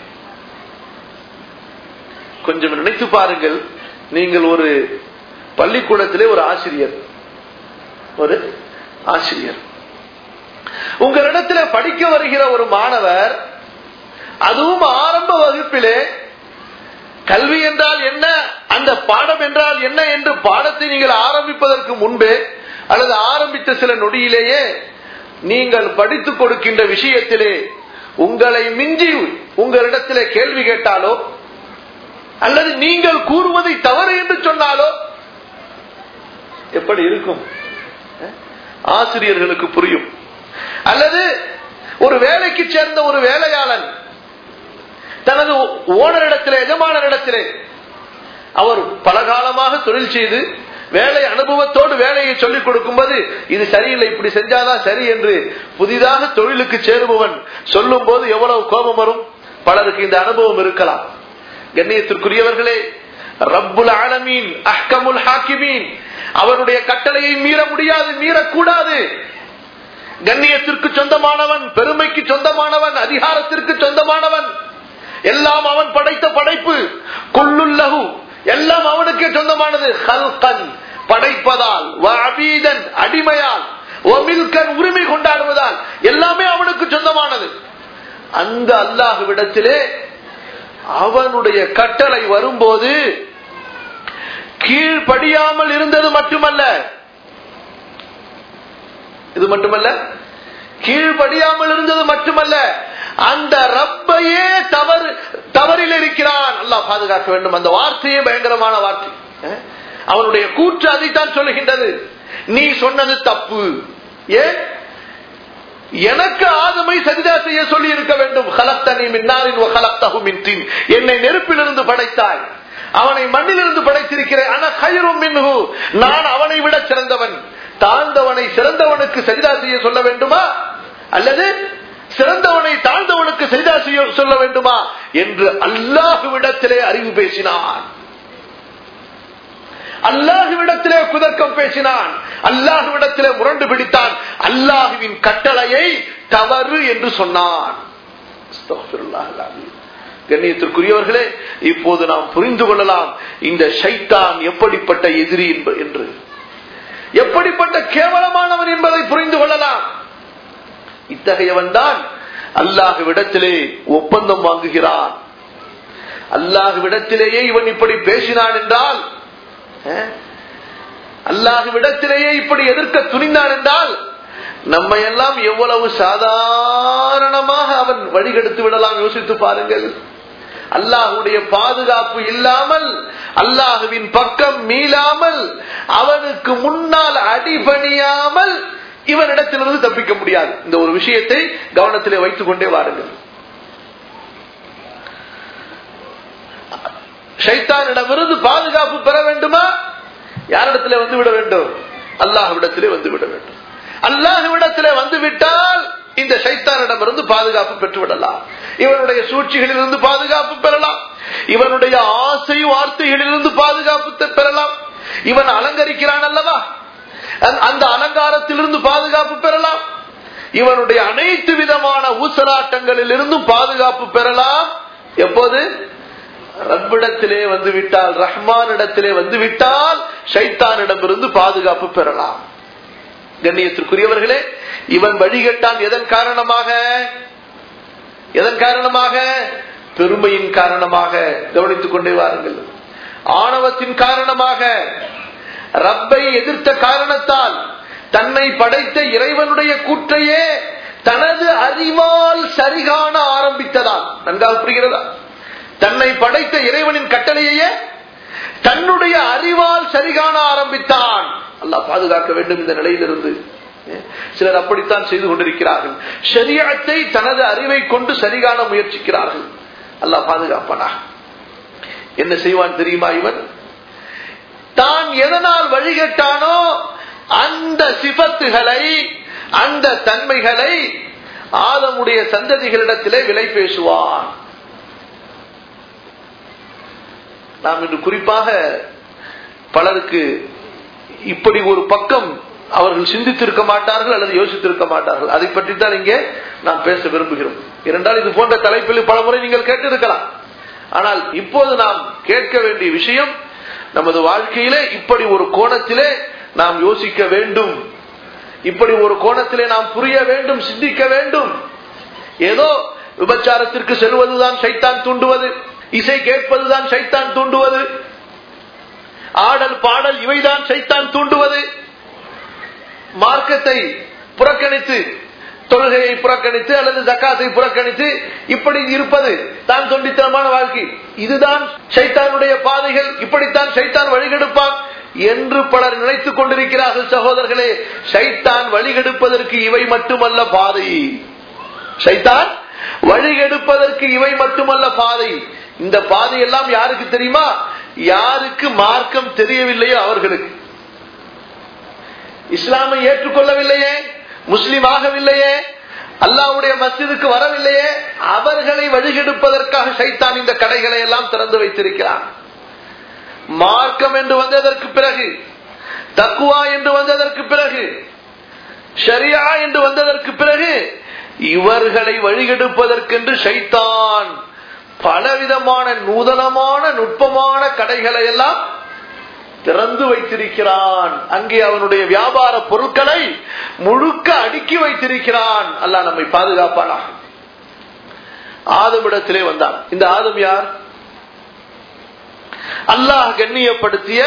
கொஞ்சம் நினைத்து பாருங்கள் நீங்கள் ஒரு பள்ளிக்கூடத்திலே ஒரு ஆசிரியர் ஒரு ஆசிரியர் உங்களிடத்தில் படிக்க வருகிற ஒரு மாணவர் அதுவும் ஆரம்ப வகுப்பிலே கல்வி என்றால் என்ன அந்த பாடம் என்றால் என்ன என்று பாடத்தை நீங்கள் ஆரம்பிப்பதற்கு முன்பே அல்லது ஆரம்பித்த சில நொடியிலேயே நீங்கள் படித்துக் கொடுக்கின்ற விஷயத்திலே உங்களை மிஞ்சி உங்களிடத்திலே கேள்வி கேட்டாலோ அல்லது நீங்கள் கூறுவதை தவறு என்று சொன்னாலோ எப்படி இருக்கும் ஆசிரியர்களுக்கு புரியும் அல்லது ஒரு வேலைக்கு சேர்ந்த ஒரு வேலையாளன் தனது ஓனரிடத்திலே எஜமானரிடத்திலே அவர் பல காலமாக தொழில் செய்து வேலை அனுபவத்தோடு வேலையை சொல்லிக் கொடுக்கும்போது இது சரியில்லை இப்படி செஞ்சாதான் சரி என்று புதிதாக தொழிலுக்கு சேருபவன் சொல்லும் போது எவ்வளவு கோபம் வரும் பலருக்கு இந்த அனுபவம் இருக்கலாம் கண்ணியத்திற்குரியவர்களே ரப்புல் ஆலமீன் அஹ்கமுல் ஹாக்கிமீன் அவருடைய கட்டளையை மீற முடியாது மீறக்கூடாது கண்ணியத்திற்கு சொந்தமானவன் பெருமைக்கு சொந்தமானவன் அதிகாரத்திற்கு சொந்தமானவன் எல்லாம் அவன் படைத்த படைப்பு கொல்லுல்லகு எல்லாம் அவனுக்கே சொந்தமானது ஹல்கன் படைப்பதால் வபீதன் அடிமையால் ஒமில்கன் உரிமை கொண்டாடுவதால் எல்லாமே அவனுக்கு சொந்தமானது அந்த அல்லாஹுவிடத்திலே அவனுடைய கட்டளை வரும்போது கீழ்படியாமல் இருந்தது மட்டுமல்ல இது மட்டுமல்ல கீழ்படியாமல் இருந்தது மட்டுமல்ல அந்த ரப்பையே தவறு தவறில் இருக்கிறான் அல்லாஹ் பாதுகாக்க வேண்டும் அந்த வார்த்தையே பயங்கரமான வார்த்தை அஹ்? அவனுடைய கூற்று அதைத்தான் சொல்லுகின்றது நீ சொன்னது தப்பு ஏன் எனக்கு ஆதமை சஜிதா செய்ய சொல்லி இருக்க வேண்டும் ஹலத்தனி மின்னாரின் ஹலத்தகு மின்தின் என்னை நெருப்பிலிருந்து படைத்தாய் அவனை மண்ணிலிருந்து படைத்திருக்கிறேன் ஆனா கயிறும் மின்ஹு நான் அவனை விட சிறந்தவன் தாழ்ந்தவனை சிறந்தவனுக்கு சஜிதா செய்ய சொல்ல வேண்டுமா அல்லது சிறந்தவனை தாழ்ந்தவனுக்கு செய்தா செய்ய சொல்ல வேண்டுமா என்று அல்லாஹுவிடத்திலே அறிவு பேசினான் அல்லாஹுவிடத்திலே குதர்க்கம் பேசினான் அல்லாஹுவிடத்திலே முரண்டு பிடித்தான் அல்லாஹுவின் கட்டளையை தவறு என்று சொன்னான் அஸ்தக்ஃபிருல்லாஹ் அல்-அலீம். கண்ணியத்திற்குரியவர்களே இப்போது நாம் புரிந்து கொள்ளலாம் இந்த ஷைத்தான் எப்படிப்பட்ட எதிரி என்ப- என்று எப்படிப்பட்ட கேவலமானவன் என்பதை புரிந்து கொள்ளலாம் இத்தகையவன் தான் அல்லாஹுவிடத்திலே ஒப்பந்தம் வாங்குகிறான் அல்லாஹுவிடத்திலேயே இவன் இப்படி பேசினான் என்றால் அஹ், அல்லாஹுவிடத்திலேயே இப்படி எதிர்க்க துணிந்தான் என்றால் நம்மை எல்லாம் எவ்வளவு சாதாரணமாக அவன் வழிகெடுத்து விடலாம் யோசித்து பாருங்கள் அல்லாஹுடைய பாதுகாப்பு இல்லாமல் அல்லாஹுவின் பக்கம் மீளாமல் அவனுக்கு முன்னால் அடிபணியாமல் இவனிடத்திலிருந்து தப்பிக்க முடியாது இந்த ஒரு விஷயத்தை கவனத்திலே வைத்துக் கொண்டே வாருங்கள் ஷைத்தானிடமிருந்து பாதுகாப்பு பெற வேண்டுமா யாரிடத்திலே வந்து விட வேண்டும் அல்லாஹ்விடத்திலே வந்து விட வேண்டும் அல்லாஹ்விடத்திலே வந்து விட்டால் இந்த சைத்தானிடமிருந்து பாதுகாப்பு பெற்று விடலாம் இவனுடைய சூழ்ச்சிகளிலிருந்து பாதுகாப்பு பெறலாம் இவனுடைய ஆசை வார்த்தைகளிலிருந்து பாதுகாப்பு பெ- பெறலாம் இவன் அலங்கரிக்கிறான் அல்லவா அந்த- அந்த அலங்காரத்திலிருந்து பாதுகாப்பு பெறலாம் இவனுடைய அனைத்து விதமான ஊசலாட்டங்களில் இருந்தும் பாதுகாப்பு பெறலாம் எப்போது ரப்பிடத்திலே வந்து விட்டால் ரஹ்மான் இடத்திலே வந்து விட்டால் ஷைத்தானிடமிருந்து பாதுகாப்பு பெறலாம் கண்ணியத்திற்குரியவர்களே இவன் வழிகட்டான் எதன் காரணமாக எதன் காரணமாக பெருமையின் காரணமாக கவனித்துக் கொண்டே வாருங்கள் ஆணவத்தின் காரணமாக ரப்பை எதிர்த்த காரணத்தால் தன்னை படைத்த இறைவனுடைய கூற்றையே தனது அறிவால் சரிகாண ஆரம்பித்ததால் நன்றாக புரிகிறதா தன்னை படைத்த இறைவனின் கட்டளையே தன்னுடைய அறிவால் சரிகாண ஆரம்பித்தான் அல்லாஹ் பாதுகாக்க வேண்டும் இந்த நிலையிலிருந்து சிலர் அப்படித்தான் செய்து கொண்டிருக்கிறார்கள் ஷரியத்தை தனது அறிவை கொண்டு சரிகாண முயற்சிக்கிறார்கள் அல்லாஹ் பாதுகாப்பானா என்ன செய்வான் தெரியுமா இவன் தான் எதனால் வழிகட்டானோ அந்த சிபத்துகளை அந்த தன்மைகளை ஆதமுடைய சந்ததிகளிடத்திலே விலை பேசுவான் நாம் இன்று குறிப்பாக பலருக்கு இப்படி ஒரு பக்கம் அவர்கள் சிந்தித்திருக்க மாட்டார்கள் அல்லது யோசித்திருக்க மாட்டார்கள் அதை பற்றி தான் இங்கே நாம் பேச விரும்புகிறோம் இரண்டால் இது போன்ற தலைப்பில் பல முறை நீங்கள் கேட்டிருக்கலாம் ஆனால் இப்போது நாம் கேட்க வேண்டிய விஷயம் நமது வாழ்க்கையிலே இப்படி ஒரு கோணத்திலே நாம் யோசிக்க வேண்டும் இப்படி ஒரு கோணத்திலே நாம் புரிய வேண்டும் சிந்திக்க வேண்டும் ஏதோ விபச்சாரத்திற்கு செல்வதுதான் சைத்தான் தூண்டுவது இசை கேட்பதுதான் சைத்தான் தூண்டுவது ஆடல் பாடல் இவைதான் சைத்தான் தூண்டுவது மார்க்கத்தை புறக்கணித்து தொழுகையை புறக்கணித்து அல்லது ஜக்காத்தை புறக்கணித்து இப்படி இருப்பது தான் தொண்டித்தனமான வாழ்க்கை இதுதான் சைத்தானுடைய பாதைகள் இப்படித்தான் சைத்தான் வழிகெடுப்பான் என்று பலர் நினைத்துக் கொண்டிருக்கிறார்கள் சகோதரர்களே சைத்தான் வழிகெடுப்பதற்கு இவை மட்டுமல்ல பாதை சைத்தான் வழிகெடுப்பதற்கு இவை மட்டுமல்ல பாதை இந்த பாதையெல்லாம் யாருக்கு தெரியுமா யாருக்கு மார்க்கம் தெரியவில்லையோ அவர்களுக்கு இஸ்லாமை ஏற்றுக்கொள்ளவில்லையே முஸ்லிம் ஆகவில்லையே அல்லாவுடைய மசிதுக்கு வரவில்லையே அவர்களை வழிகெடுப்பதற்காக சைத்தான் இந்த கடைகளை எல்லாம் திறந்து வைத்திருக்கிறான் மார்க்கம் என்று வந்ததற்கு பிறகு தக்குவா என்று வந்ததற்கு பிறகு ஷரியா என்று வந்ததற்கு பிறகு இவர்களை வழிகெடுப்பதற்கென்று சைத்தான் பலவிதமான நூதனமான நுட்பமான கடைகளை எல்லாம் திறந்து வைத்திருக்கிறான் அங்கே அவனுடைய வியாபார பொருட்களை முழுக்க அடுக்கி வைத்திருக்கிறான் அல்ல நம்மை பாதுகாப்பானா ஆதமிடத்திலே வந்தான் இந்த ஆதம் யார் அல்லாஹ் கண்ணியப்படுத்திய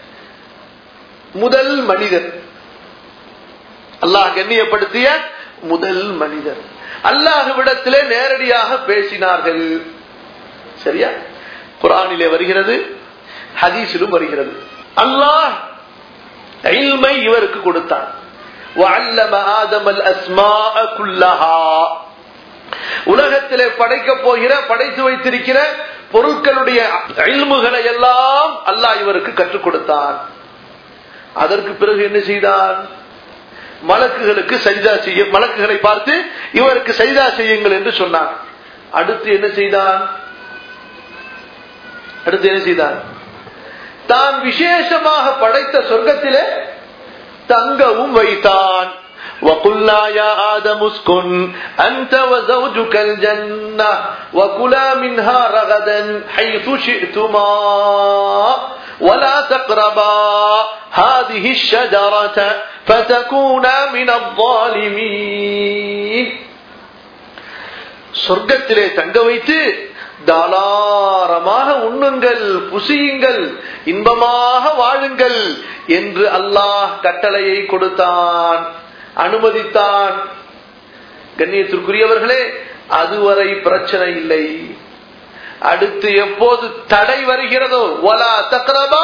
முதல் மனிதர் அல்லாஹ் கண்ணியப்படுத்திய முதல் மனிதர் அல்லாஹுவிடத்திலே நேரடியாக பேசினார்கள் சரியா குரானிலே வருகிறது ஹதீஸிலும் வருகிறது அல்லாஹ் இல்மை இவருக்கு கொடுத்தான் உலகத்திலே படைக்க போகிற படைத்து வைத்திருக்கிற பொருட்களுடைய இல்முகளை எல்லாம் அல்லாஹ் இவருக்கு கற்றுக் கொடுத்தான் அதற்கு பிறகு என்ன செய்தான் மலக்குகளுக்கு சைதா செய்ய மலக்குகளை பார்த்து இவருக்கு சைதா செய்யுங்கள் என்று சொன்னான் அடுத்து என்ன செய்தான் அடுத்து என்ன செய்தான் தான் விசேஷமாக படைத்த சொர்க்கத்திலே தங்கவும் வைத்தான் وقلنا يا آدم اسكن أنت وزوجك الجنة وكلا منها رغدا حيث شئتما ولا تقربا هذه الشجرة فتكونا من الظالمين சொர்க்கத்திலே தங்க வைத்து தாராளமாக உண்ணுங்கள் புசியுங்கள் இன்பமாக வாழுங்கள் என்று அல்லாஹ் கட்டளையை கொடுத்தான் அனுமதித்தான் கண்ணியத்திற்குரியவர்களே அதுவரை பிரச்சனை இல்லை அடுத்து எப்போது தடை வருகிறதோ ஒலா தக்ரபா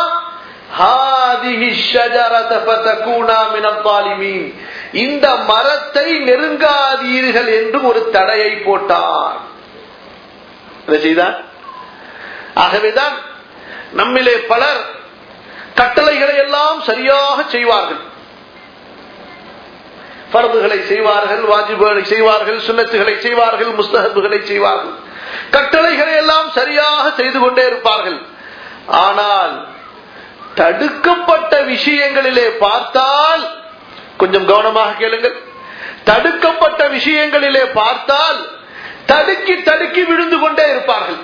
இந்த மரத்தை நெருங்காதீர்கள் என்று ஒரு தடையை போட்டான் செய்தான் ஆகவேதான் நம்மிலே பலர் கட்டளைகளை எல்லாம் சரியாக செய்வார்கள் பரதுகளை செய்வார்கள் வாஜிபுகளை செய்வார்கள் சுண்ணத்துகளை செய்வார்கள் முஸ்தகபுகளை செய்வார்கள் கட்டளைகளை எல்லாம் சரியாக செய்து கொண்டே இருப்பார்கள் ஆனால் தடுக்கப்பட்ட விஷயங்களிலே பார்த்தால் கொஞ்சம் கவனமாக கேளுங்கள் தடுக்கப்பட்ட விஷயங்களிலே பார்த்தால் தடுக்கி தடுக்கி விழுந்து கொண்டே இருப்பார்கள்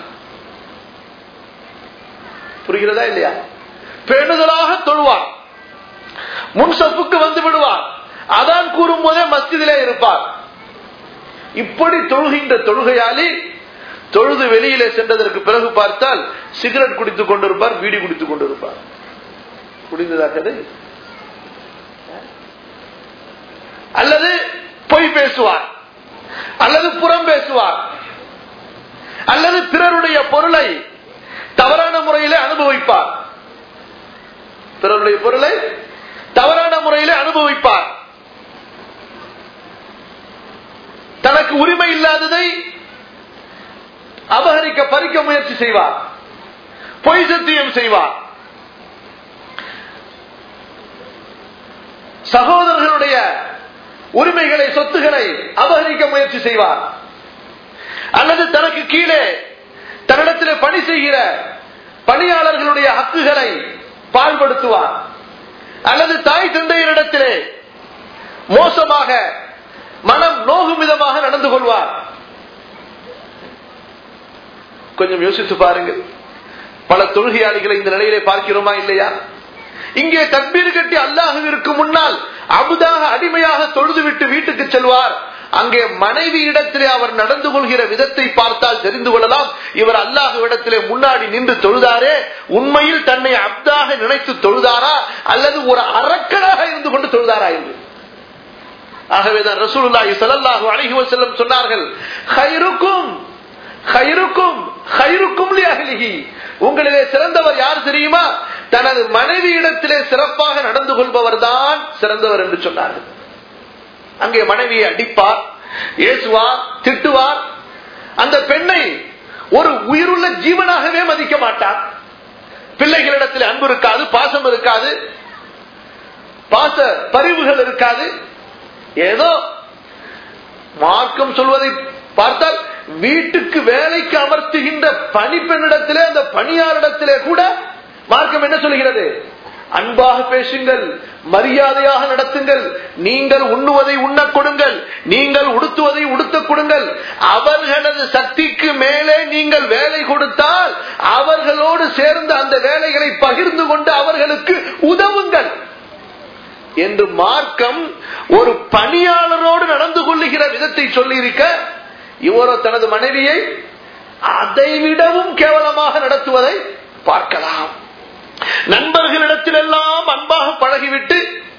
புரிகிறதா இல்லையா பேணுதலாக தொழுவார் முன் சப்புக்கு வந்து விடுவார் அதான் கூறும் போதே மஸ்ஜிதிலே இருப்பார் இப்படி தொழுகின்ற தொழுகையாளி தொழுது வெளியிலே சென்றதற்கு பிறகு பார்த்தால் சிகரெட் குடித்துக் கொண்டிருப்பார் பீடி குடித்துக் கொண்டிருப்பார் புரிந்ததா கதை அல்லது பொய் பேசுவார் அல்லது புறம் பேசுவார் அல்லது பிறருடைய பொருளை தவறான முறையிலே அனுபவிப்பார் பிறருடைய பொருளை தவறான முறையிலே அனுபவிப்பார் தனக்கு உரிமை இல்லாததை அபகரிக்க பறிக்க முயற்சி செய்வார் பொய் சத்தியம் செய்வார் சகோதரர்களுடைய உரிமைகளை சொத்துக்களை அபகரிக்க முயற்சி செய்வார் அல்லது தனக்கு கீழே தன்னிடத்தில் பணி செய்கிற பணியாளர்களுடைய ஹக்குகளை பாழ்படுத்துவார் அல்லது தாய் தந்தையரிடத்திலே மோசமாக மனம் நோகும் விதமாக நடந்து கொள்வார் கொஞ்சம் யோசித்து பாருங்கள் பல தொழுகையாளிகளை இந்த நிலையிலே பார்க்கிறோமா இல்லையா இங்கே தக்பீர் கட்டி அல்லாஹுவிற்கு முன்னால் அபுதாக அடிமையாக தொழுதுவிட்டு வீட்டுக்கு செல்வார் அங்கே மனைவி இடத்திலே அவர் நடந்து கொள்கிற விதத்தை பார்த்தால் தெரிந்து கொள்ளலாம் இவர் அல்லாஹுவிடத்திலே முன்னாடி நின்று தொழுதாரே உண்மையில் தன்னை அப்தாக நினைத்து தொழுதாரா அல்லது ஒரு அரக்கனாக இருந்து கொண்டு தொழுதாரா என்று ஆகவேதான் ரசூலுல்லாஹி ஸல்லல்லாஹு அலைஹி வஸல்லம் சொன்னார்கள் ஹைருக்கும் ஹைருக்கும் ஹைருக்கும் லிஅஹ்லிஹி உங்களிலே சிறந்தவர் யார் தெரியுமா தனது மனைவி இடத்திலே சிறப்பாக நடந்து கொள்பவர் தான் சிறந்தவர் என்று சொன்னார்கள் அங்கே மனைவியை அடிப்பார் ஏசுவார் திட்டுவார் அந்த பெண்ணை ஒரு உயிருள்ள ஜீவனாகவே மதிக்க மாட்டார் பிள்ளைகளிடத்தில் அன்பு இருக்காது பாசம் இருக்காது பாச பரிவுகள் இருக்காது ஏதோ மார்க்கம் சொல்வதை பார்த்தால் வீட்டுக்கு வேலைக்கு அமர்த்துகின்ற பணிப்பெண்ணிடத்திலே அந்த பணியாளரிடத்திலே கூட மார்க்கம் என்ன சொல்கிறது அன்பாக பேசுங்கள் மரியாதையாக நடத்துங்கள் நீங்கள் உண்ணுவதை உண்ண கொடுங்கள் நீங்கள் உடுத்துவதை உடுத்த கொடுங்கள் அவர்களது சக்திக்கு மேலே நீங்கள் வேலை கொடுத்தால் அவர்களோடு சேர்ந்து அந்த வேலைகளை பகிர்ந்து கொண்டு அவர்களுக்கு உதவுங்கள் என்று மார்க்கம் ஒரு பணியாளரோடு நடந்து கொள்ளுகிற விதத்தை சொல்லியிருக்க இவரோ தனது மனைவியை அதை விடவும் கேவலமாக நடத்துவதை பார்க்கலாம் நண்பர்களிடத்திலெல்லாம் அன்பாக பழகிவிட்டு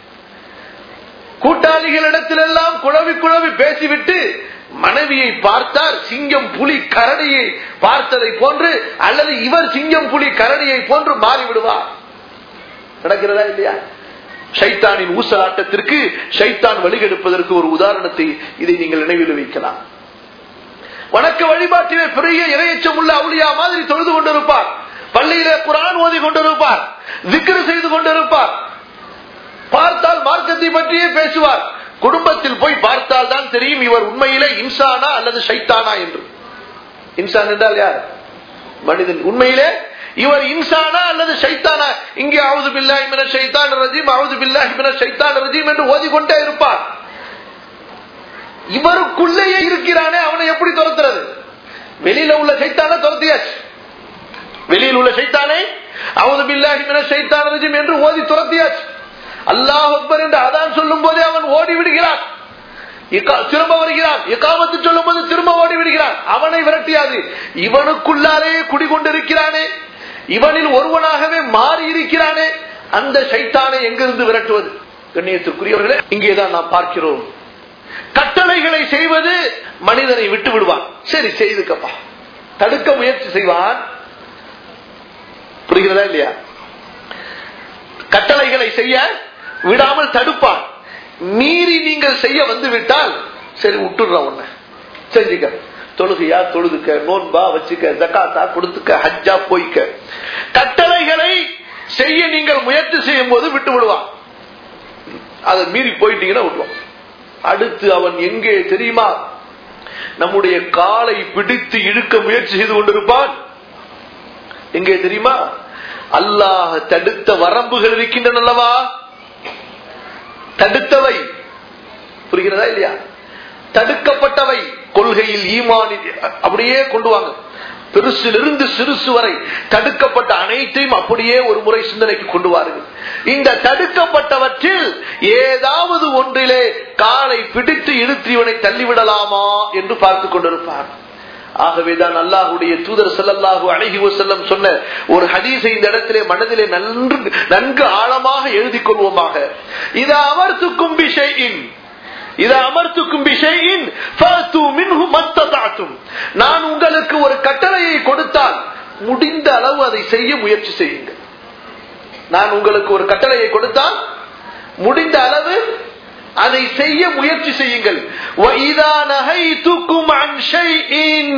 கூட்டாளிகளிடத்திலெல்லாம் குழவி குழவி பேசிவிட்டு மனைவியை பார்த்தால் சிங்கம் புலி கரடியை பார்த்ததை போன்று அல்லது இவர் சிங்கம் புலி கரடியை போன்று மாறிவிடுவார் நடக்கிறதா இல்லையா ஷைத்தானின் ஊசலாட்டத்திற்கு ஷைத்தான் வழிகெடுப்பதற்கு ஒரு உதாரணத்தை இதை நீங்கள் நினைவில் வைக்கலாம் வணக்க வழிபாட்டிலே பெரிய இரையச்சம் உள்ள அவுளியா மாதிரி தொழுது கொண்டிருப்பார் பள்ளியிலே குரான் ஓதி கொண்டிருப்பார் விக்கிர செய்து கொண்டிருப்பார் பார்த்தால் மார்க்கத்தை பற்றியே பேசுவார் குடும்பத்தில் போய் பார்த்தால் தான் தெரியும் இவர் உண்மையிலே இன்சானா அல்லது ஷைத்தானா என்று இன்சான் என்றால் யார் மனிதன் உண்மையிலே இவர் இன்சானா அல்லது ஷைத்தானா இங்கே அவுது பில்லா இமின ஷைத்தான் ரஜீம் அவுது பில்லா இமின ஷைத்தான் ரஜீம் என்று ஓதிக்கொண்டே இருப்பார் இவருக்குள்ளேயே இருக்கிறானே அவனை எப்படி துரத்துறது வெளியில உள்ள சைத்தான துரத்தியாச்சு வெளியில் உள்ள சைத்தானே அவது பில்லாஹி மின ஷைத்தான் ரஜீம் என்று ஓதி துரத்தியாச்சு அல்லாஹ் அக்பர் என்று அதான் சொல்லும் போதே அவன் ஓடி விடுகிறான் திரும்ப வருகிறான் இக்காமத்து சொல்லும் போது திரும்ப ஓடி விடுகிறான் அவனை விரட்டியாது இவனுக்குள்ளாரே குடிகொண்டிருக்கிறானே இவனில் ஒருவனாகவே மாறி இருக்கிறானே அந்த சைத்தானை எங்கிருந்து விரட்டுவது கண்ணியத்திற்குரியவர்களே இங்கேதான் நாம் பார்க்கிறோம் கட்டளைகளை செய்வது மனிதனை விட்டு விடுவான் சரி செய்துக்கப்பா தடுக்க முயற்சி செய்வான் புரிகிறதா இல்லையா கட்டளைகளை செய்ய விடாமல் தடுப்பான் மீறி நீங்கள் செய்ய வந்து விட்டால் சரி விட்டுடுற உன்ன செஞ்சுக்க தொழுகையா தொழுதுக்க நோன்பா வச்சுக்க ஜக்காத்தா கொடுத்துக்க ஹஜ்ஜா போய்க்க கட்டளைகளை செய்ய நீங்கள் முயற்சி செய்யும் போது விட்டு விடுவான் அதை மீறி போயிட்டீங்கன்னா விட்டுவான் அடுத்து அவன் எங்கே தெரியுமா நம்முடைய காலை பிடித்து இழுக்க முயற்சி செய்து கொண்டிருப்பான் எங்கே தெரியுமா அல்லாஹ் தடுத்த வரம்புகள் இருக்கின்றன அல்லவா தடுத்தவை புரிகிறதா இல்லையா தடுக்கப்பட்டவை கொள்கையில் ஈமானில் அப்படியே கொண்டு வாங்க பெருசிலிருந்து சிறுசு வரை தடுக்கப்பட்ட அனைத்தையும் அப்படியே ஒரு முறை சிந்தனைக்கு கொண்டு வாருங்கள் இந்த தடுக்கப்பட்டவற்றில் ஏதாவது ஒன்றிலே காலை பிடித்து இழுத்து இவனை தள்ளிவிடலாமா என்று பார்த்து கொண்டிருப்பார் ஆகவேதான் அல்லாஹுடைய தூதர் செல்லல்லாஹு அழகி செல்லம் சொன்ன ஒரு ஹதீஸை இந்த இடத்திலே மனதிலே நன்கு நன்கு ஆழமாக எழுதி கொள்வோமாக இது அமர்த்துக்கும் விஷயின் இத அமர்த்துக்கும் விஷயின் நான் உங்களுக்கு ஒரு கட்டளையை கொடுத்தால் முடிந்த அளவு அதை செய்ய முயற்சி செய்யுங்கள் நான் உங்களுக்கு ஒரு கட்டளையை கொடுத்தால் முடிந்த அளவு அதை செய்ய முயற்சி செய்யுங்கள் وَإِذَا نَهَيْتُكُمْ عَنْ شَيْءٍ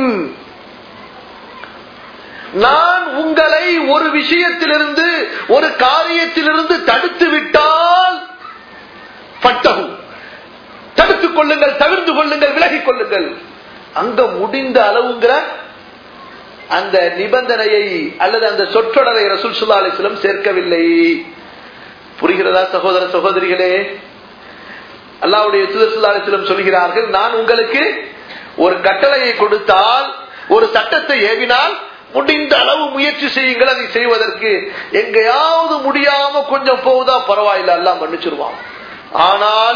நான் உங்களை ஒரு விஷயத்திலிருந்து ஒரு காரியத்திலிருந்து தடுத்து விட்டால் பட்டகு தடுத்துக் கொள்ளுங்கள் தவிர்த்து கொள்ளுங்கள் விலகிக் கொள்ளுங்கள் அங்க முடிந்த அளவுங்கிற அந்த நிபந்தனையை அல்லது அந்த சொற்றொடரை ரசூல் சுல்லா அலிஸ்லம் சேர்க்கவில்லை புரிகிறதா சகோதர சகோதரிகளே அல்லாவுடைய தூதர் சுல்லா அலிஸ்லம் சொல்கிறார்கள் நான் உங்களுக்கு ஒரு கட்டளையை கொடுத்தால் ஒரு சட்டத்தை ஏவினால் முடிந்த அளவு முயற்சி செய்யுங்கள் அதை செய்வதற்கு எங்கேயாவது முடியாம கொஞ்சம் போகுதா பரவாயில்ல எல்லாம் மன்னிச்சிருவான் ஆனால்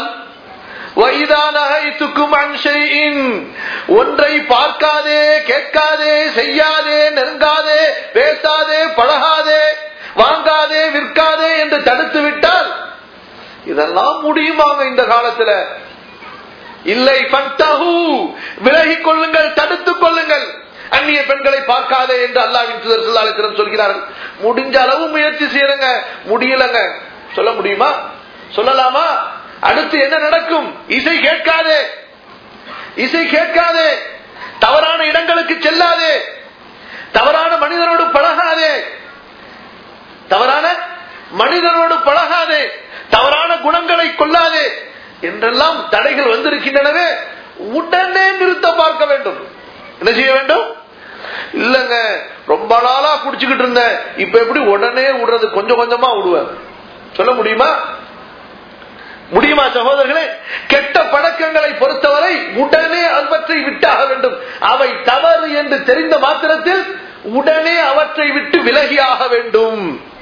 ஒன்றை பார்க்காதே கேட்காதே செய்யாதே நெருங்காதே பேசாதே பழகாதே வாங்காதே விற்காதே என்று தடுத்து விட்டால் இதெல்லாம் முடியுமாங்க இந்த காலத்துல இல்லை பட்டஹூ விலகிக் கொள்ளுங்கள் தடுத்துக் கொள்ளுங்கள் அந்நிய பெண்களை பார்க்காதே என்று அல்லாவின் சுதர்சலாலத்திடம் சொல்கிறார்கள் முடிஞ்ச அளவு முயற்சி செய்யறங்க முடியலங்க சொல்ல முடியுமா சொல்லலாமா அடுத்து என்ன நடக்கும் இசை கேட்காதே இசை கேட்காதே தவறான இடங்களுக்கு செல்லாதே தவறான மனிதனோடு பழகாதே தவறான மனிதனோடு பழகாதே தவறான குணங்களை கொள்ளாதே என்றெல்லாம் தடைகள் வந்திருக்கின்றனவே உடனே நிறுத்த பார்க்க வேண்டும் என்ன செய்ய வேண்டும் இல்லங்க ரொம்ப நாளா குடிச்சுக்கிட்டு இருந்தேன் இப்ப எப்படி உடனே விடுறது கொஞ்சம் கொஞ்சமா விடுவேன் சொல்ல முடியுமா முடியுமா சகோதரர்களே கெட்ட பழக்கங்களை பொறுத்தவரை உடனே அவற்றை விட்டாக வேண்டும் அவை தவறு என்று தெரிந்த மாத்திரத்தில் உடனே அவற்றை விட்டு விலகியாக வேண்டும்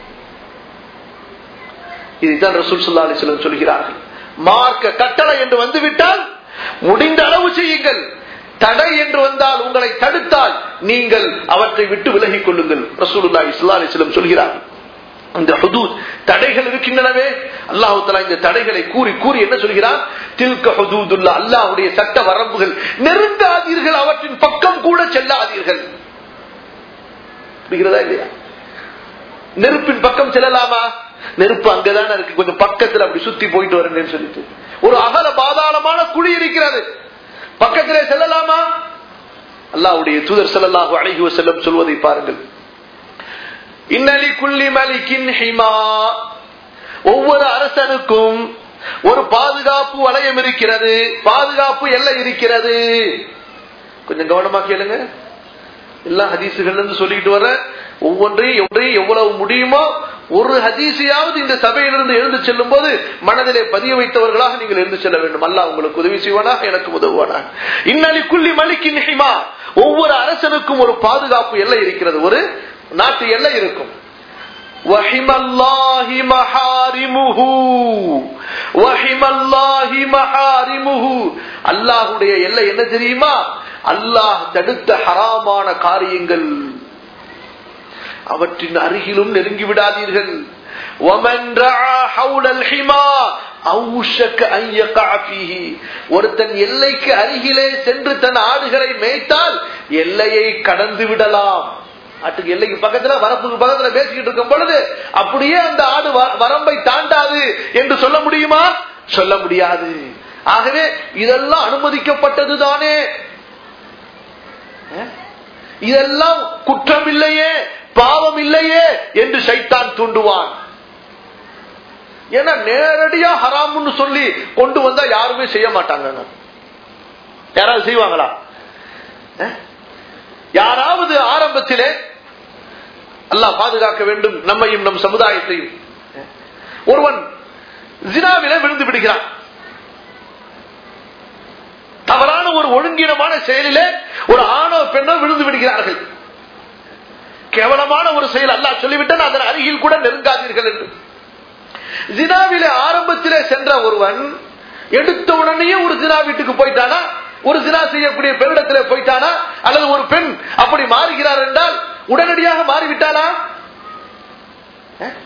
இதுதான் ரசூல் சுல்லா அலிஸ்லம் சொல்கிறார்கள் மார்க்க கட்டளை என்று வந்துவிட்டால் முடிந்த அளவு செய்யுங்கள் தடை என்று வந்தால் உங்களை தடுத்தால் நீங்கள் அவற்றை விட்டு விலகிக் கொள்ளுங்கள் ரசூலுல்லா இஸ்லா அலிஸ்லம் சொல்கிறார்கள் இந்த ஹுதூத் தடைகள் இருக்கின்றனவே அல்லாஹு தலா இந்த தடைகளை கூறி கூறி என்ன சொல்கிறார் தில்க ஹுதூதுல்லா அல்லாஹுடைய சட்ட வரம்புகள் நெருங்காதீர்கள் அவற்றின் பக்கம் கூட செல்லாதீர்கள் புரிகிறதா இல்லையா நெருப்பின் பக்கம் செல்லலாமா நெருப்பு அங்கதானே இருக்கு கொஞ்சம் பக்கத்துல அப்படி சுத்தி போயிட்டு வரேன்னு சொல்லிட்டு ஒரு அகல பாதாளமான குழி இருக்கிறது பக்கத்திலே செல்லலாமா அல்லாவுடைய தூதர் செல்லல்லாஹு அழகி செல்லம் சொல்வதை பாருங்கள் இன்னலி குள்ளி மலிக்கின் ஹிமா ஒவ்வொரு அரசனுக்கும் ஒரு பாதுகாப்பு வளையம் இருக்கிறது பாதுகாப்பு எல்லை இருக்கிறது கொஞ்சம் கவனமா கேளுங்க எல்லா ஹதீசுகள் இருந்து சொல்லிட்டு வர ஒவ்வொன்றையும் ஒன்றையும் எவ்வளவு முடியுமோ ஒரு ஹதீசியாவது இந்த சபையிலிருந்து எழுந்து செல்லும் போது மனதிலே பதிய வைத்தவர்களாக நீங்கள் எழுந்து செல்ல வேண்டும் அல்ல உங்களுக்கு உதவி செய்வானாக எனக்கு உதவுவானா இன்னலி குள்ளி மலிக்கின் ஹிமா ஒவ்வொரு அரசனுக்கும் ஒரு பாதுகாப்பு எல்லை இருக்கிறது ஒரு நாட்டு எல்லை இருக்கும் அல்லாஹுடைய எல்லை என்ன தெரியுமா அல்லாஹ் தடுத்த ஹராமான காரியங்கள் அவற்றின் அருகிலும் நெருங்கி விடாதீர்கள் ஒருத்தன் எல்லைக்கு அருகிலே சென்று தன் ஆடுகளை மேய்த்தால் எல்லையை கடந்து விடலாம் ஆட்டுக்கு எல்லைக்கு பக்கத்துல வரப்புக்கு பக்கத்துல பேசிக்கிட்டு இருக்கும் பொழுது அப்படியே அந்த ஆடு வரம்பை தாண்டாது என்று சொல்ல முடியுமா சொல்ல முடியாது ஆகவே இதெல்லாம் அனுமதிக்கப்பட்டது தானே இதெல்லாம் குற்றம் இல்லையே பாவம் இல்லையே என்று சைத்தான் தூண்டுவான் ஏன்னா நேரடியா ஹராம்னு சொல்லி கொண்டு வந்தா யாருமே செய்ய மாட்டாங்க யாராவது செய்வாங்களா யாராவது ஆரம்பத்திலே அல்லாஹ் பாதுகாக்க வேண்டும் நம்மையும் நம் சமுதாயத்தையும் ஒருவன் ஜினாவில விழுந்து விடுகிறான் தவறான ஒரு ஒழுங்கீனமான செயலிலே ஒரு ஆணோ பெண்ணோ விழுந்து விடுகிறார்கள் கேவலமான ஒரு செயல் அல்லாஹ் சொல்லிவிட்டான் அதன் அருகில் கூட நெருங்காதீர்கள் என்று ஜினாவிலே ஆரம்பத்திலே சென்ற ஒருவன் எடுத்த உடனேயே ஒரு ஜினா வீட்டுக்கு போயிட்டானா ஒரு ஜினா செய்யக்கூடிய பெண்ணிடத்திலே போயிட்டானா அல்லது ஒரு பெண் அப்படி மாறுகிறார் என்றால் உடனடியாக மாறிவிட்டானா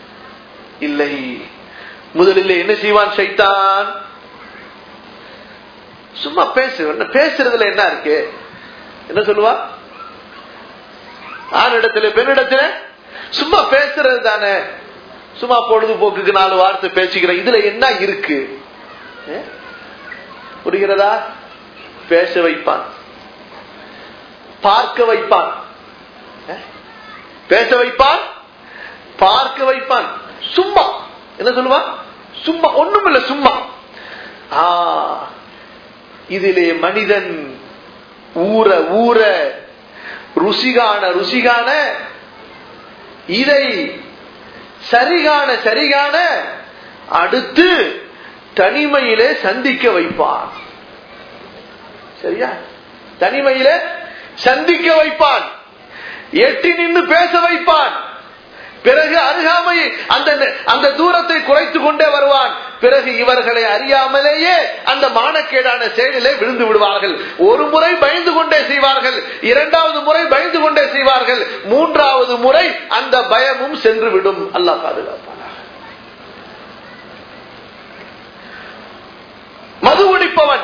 இல்லை முதலில் என்ன செய்வான் சைத்தான் சும்மா பேசு என்ன பேசுறதுல என்ன இருக்கு என்ன சொல்லுவா ஆணிடத்துல பெண்ணிடத்துல சும்மா பேசுறது தானே சும்மா பொழுதுபோக்குக்கு நாலு வார்த்தை பேசிக்கிறேன் இதுல என்ன இருக்கு ஏ? புரிகிறதா பேச வைப்பான் பார்க்க வைப்பான் ஏ? பேச வைப்பான் பார்க்க வைப்பான் சும்மா என்ன சொல்லுவான் சும்மா ஒண்ணும் இல்ல சும்மா ஆ, இதிலே மனிதன் ஊற ஊற ருசிகான ருசிகான இதை சரிகான சரிகான அடுத்து தனிமையிலே சந்திக்க வைப்பான் சரியா தனிமையிலே சந்திக்க வைப்பான் எட்டி நின்று பேச வைப்பான் பிறகு அருகாமை அந்த அந்த தூரத்தை குறைத்துக் கொண்டே வருவான் பிறகு இவர்களை அறியாமலேயே அந்த மானக்கேடான செயலிலே விழுந்து விடுவார்கள் ஒரு முறை பயந்து கொண்டே செய்வார்கள் இரண்டாவது முறை பயந்து கொண்டே செய்வார்கள் மூன்றாவது முறை அந்த பயமும் சென்று விடும் அல்லாஹ் பாதுகாப்பான மது குடிப்பவன்